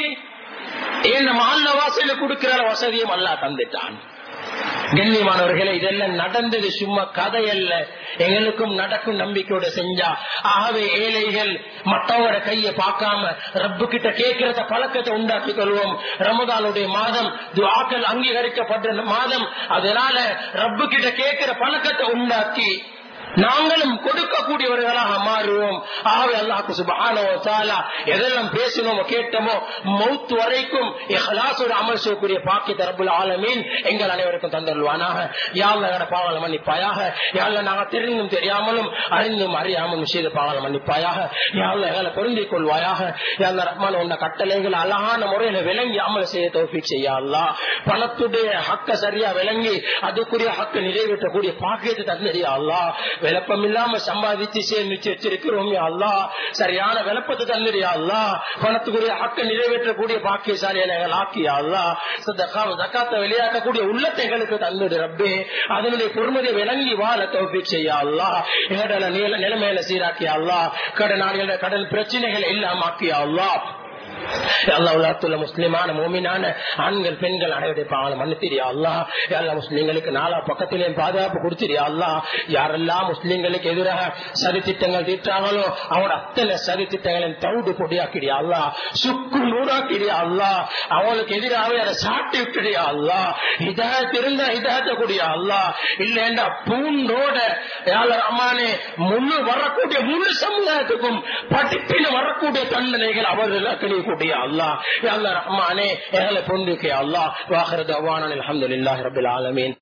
என் மால்ல வாசல கொடுக்கிற வசதியும் அல்லா தந்துட்டான் கண்ணியமானவர்களே இதெல்லாம் நடந்தது சும்மா கதை அல்ல எங்களுக்கும் நடக்கும் நம்பிக்கையோட செஞ்சா ஆகவே ஏழைகள் மற்றவங்களோட கைய பார்க்காம ரப்பு கிட்ட கேட்கிறத பழக்கத்தை உண்டாக்கி கொள்வோம் ரமதானுடைய மாதம் துவாக்கள் அங்கீகரிக்கப்பட்ட மாதம் அதனால ரப்பு கிட்ட கேட்கிற பழக்கத்தை உண்டாக்கி நாங்களும் கொடுக்கக்கூடியவர்களாக மாறுவோம் ஆகவே அல்லாஹு சுபஹானோ தாலா எதெல்லாம் பேசணுமோ கேட்டோமோ மௌத் வரைக்கும் இஹ்லாஸோட அமல் செய்யக்கூடிய பாக்கிய தரப்புல் ஆலமீன் எங்கள் அனைவருக்கும் தந்தருவானாக யாழ்ல எங்கட பாவங்களை மன்னிப்பாயாக யாழ்ல நாங்கள் தெரிந்தும் தெரியாமலும் அறிந்தும் அறியாமலும் செய்த பாவங்களை மன்னிப்பாயாக யாழ்ல எங்களை பொருந்திக் கொள்வாயாக யாழ்ல ரஹ்மான் உன்ன கட்டளைகள் அழகான முறையில விளங்கி அமல் செய்ய தோஃபிக் செய்ய அல்லா பணத்துடைய ஹக்க சரியா விளங்கி அதுக்குரிய ஹக்க நிறைவேற்றக்கூடிய பாக்கியத்தை தந்தறியா அல்லா விளப்பம் இல்லாம சம்பாதிச்சு சேமிச்சு வச்சிருக்கிறோம் அல்லா சரியான விளப்பத்தை தந்துறியா அல்லா பணத்துக்குரிய ஹக்க நிறைவேற்றக்கூடிய பாக்கியசாலியை ஆக்கியா அல்லா ஜக்காத்த வெளியாக்கக்கூடிய உள்ளத்தைகளுக்கு தந்துடு ரப்பே அதனுடைய பொறுமதியை விளங்கி வாழ தோப்பி செய்யா அல்லா எங்கட நிலைமையில சீராக்கியா அல்லா கடனாளிகள கடல் பிரச்சனைகள் எல்லாம் ஆக்கியா அல்லா அல்லா உலகத்துல முஸ்லிமான மோமினான ஆண்கள் பெண்கள் அனைவருடைய பாவம் மன்னித்திரியா அல்லா எல்லா முஸ்லிம்களுக்கு நாலா பக்கத்திலேயும் பாதுகாப்பு கொடுத்திரியா அல்லா யாரெல்லாம் முஸ்லிம்களுக்கு எதிராக சதி திட்டங்கள் தீட்டாங்களோ அவனோட அத்தனை சதி திட்டங்களையும் தவுடு பொடியாக்கிடியா அல்லா சுக்கு நூறாக்கிடியா அல்லா அவங்களுக்கு எதிராகவே அதை சாட்டி விட்டுடியா அல்லா இதாயத்து இருந்தா இதாயத்தை கூடியா அல்லா இல்லைண்டா பூண்டோட யாழர் அம்மானே முழு வரக்கூடிய முழு சமுதாயத்துக்கும் படிப்பில் வரக்கூடிய தண்டனைகள் அவர்கள் கூடிய அல்லா அல்லா ரஹ்மானே எங்களை பொண்ணுக்கு அல்லா வாஹர் தவான அலமதுல்லாஹி ரபில் ஆலமீன்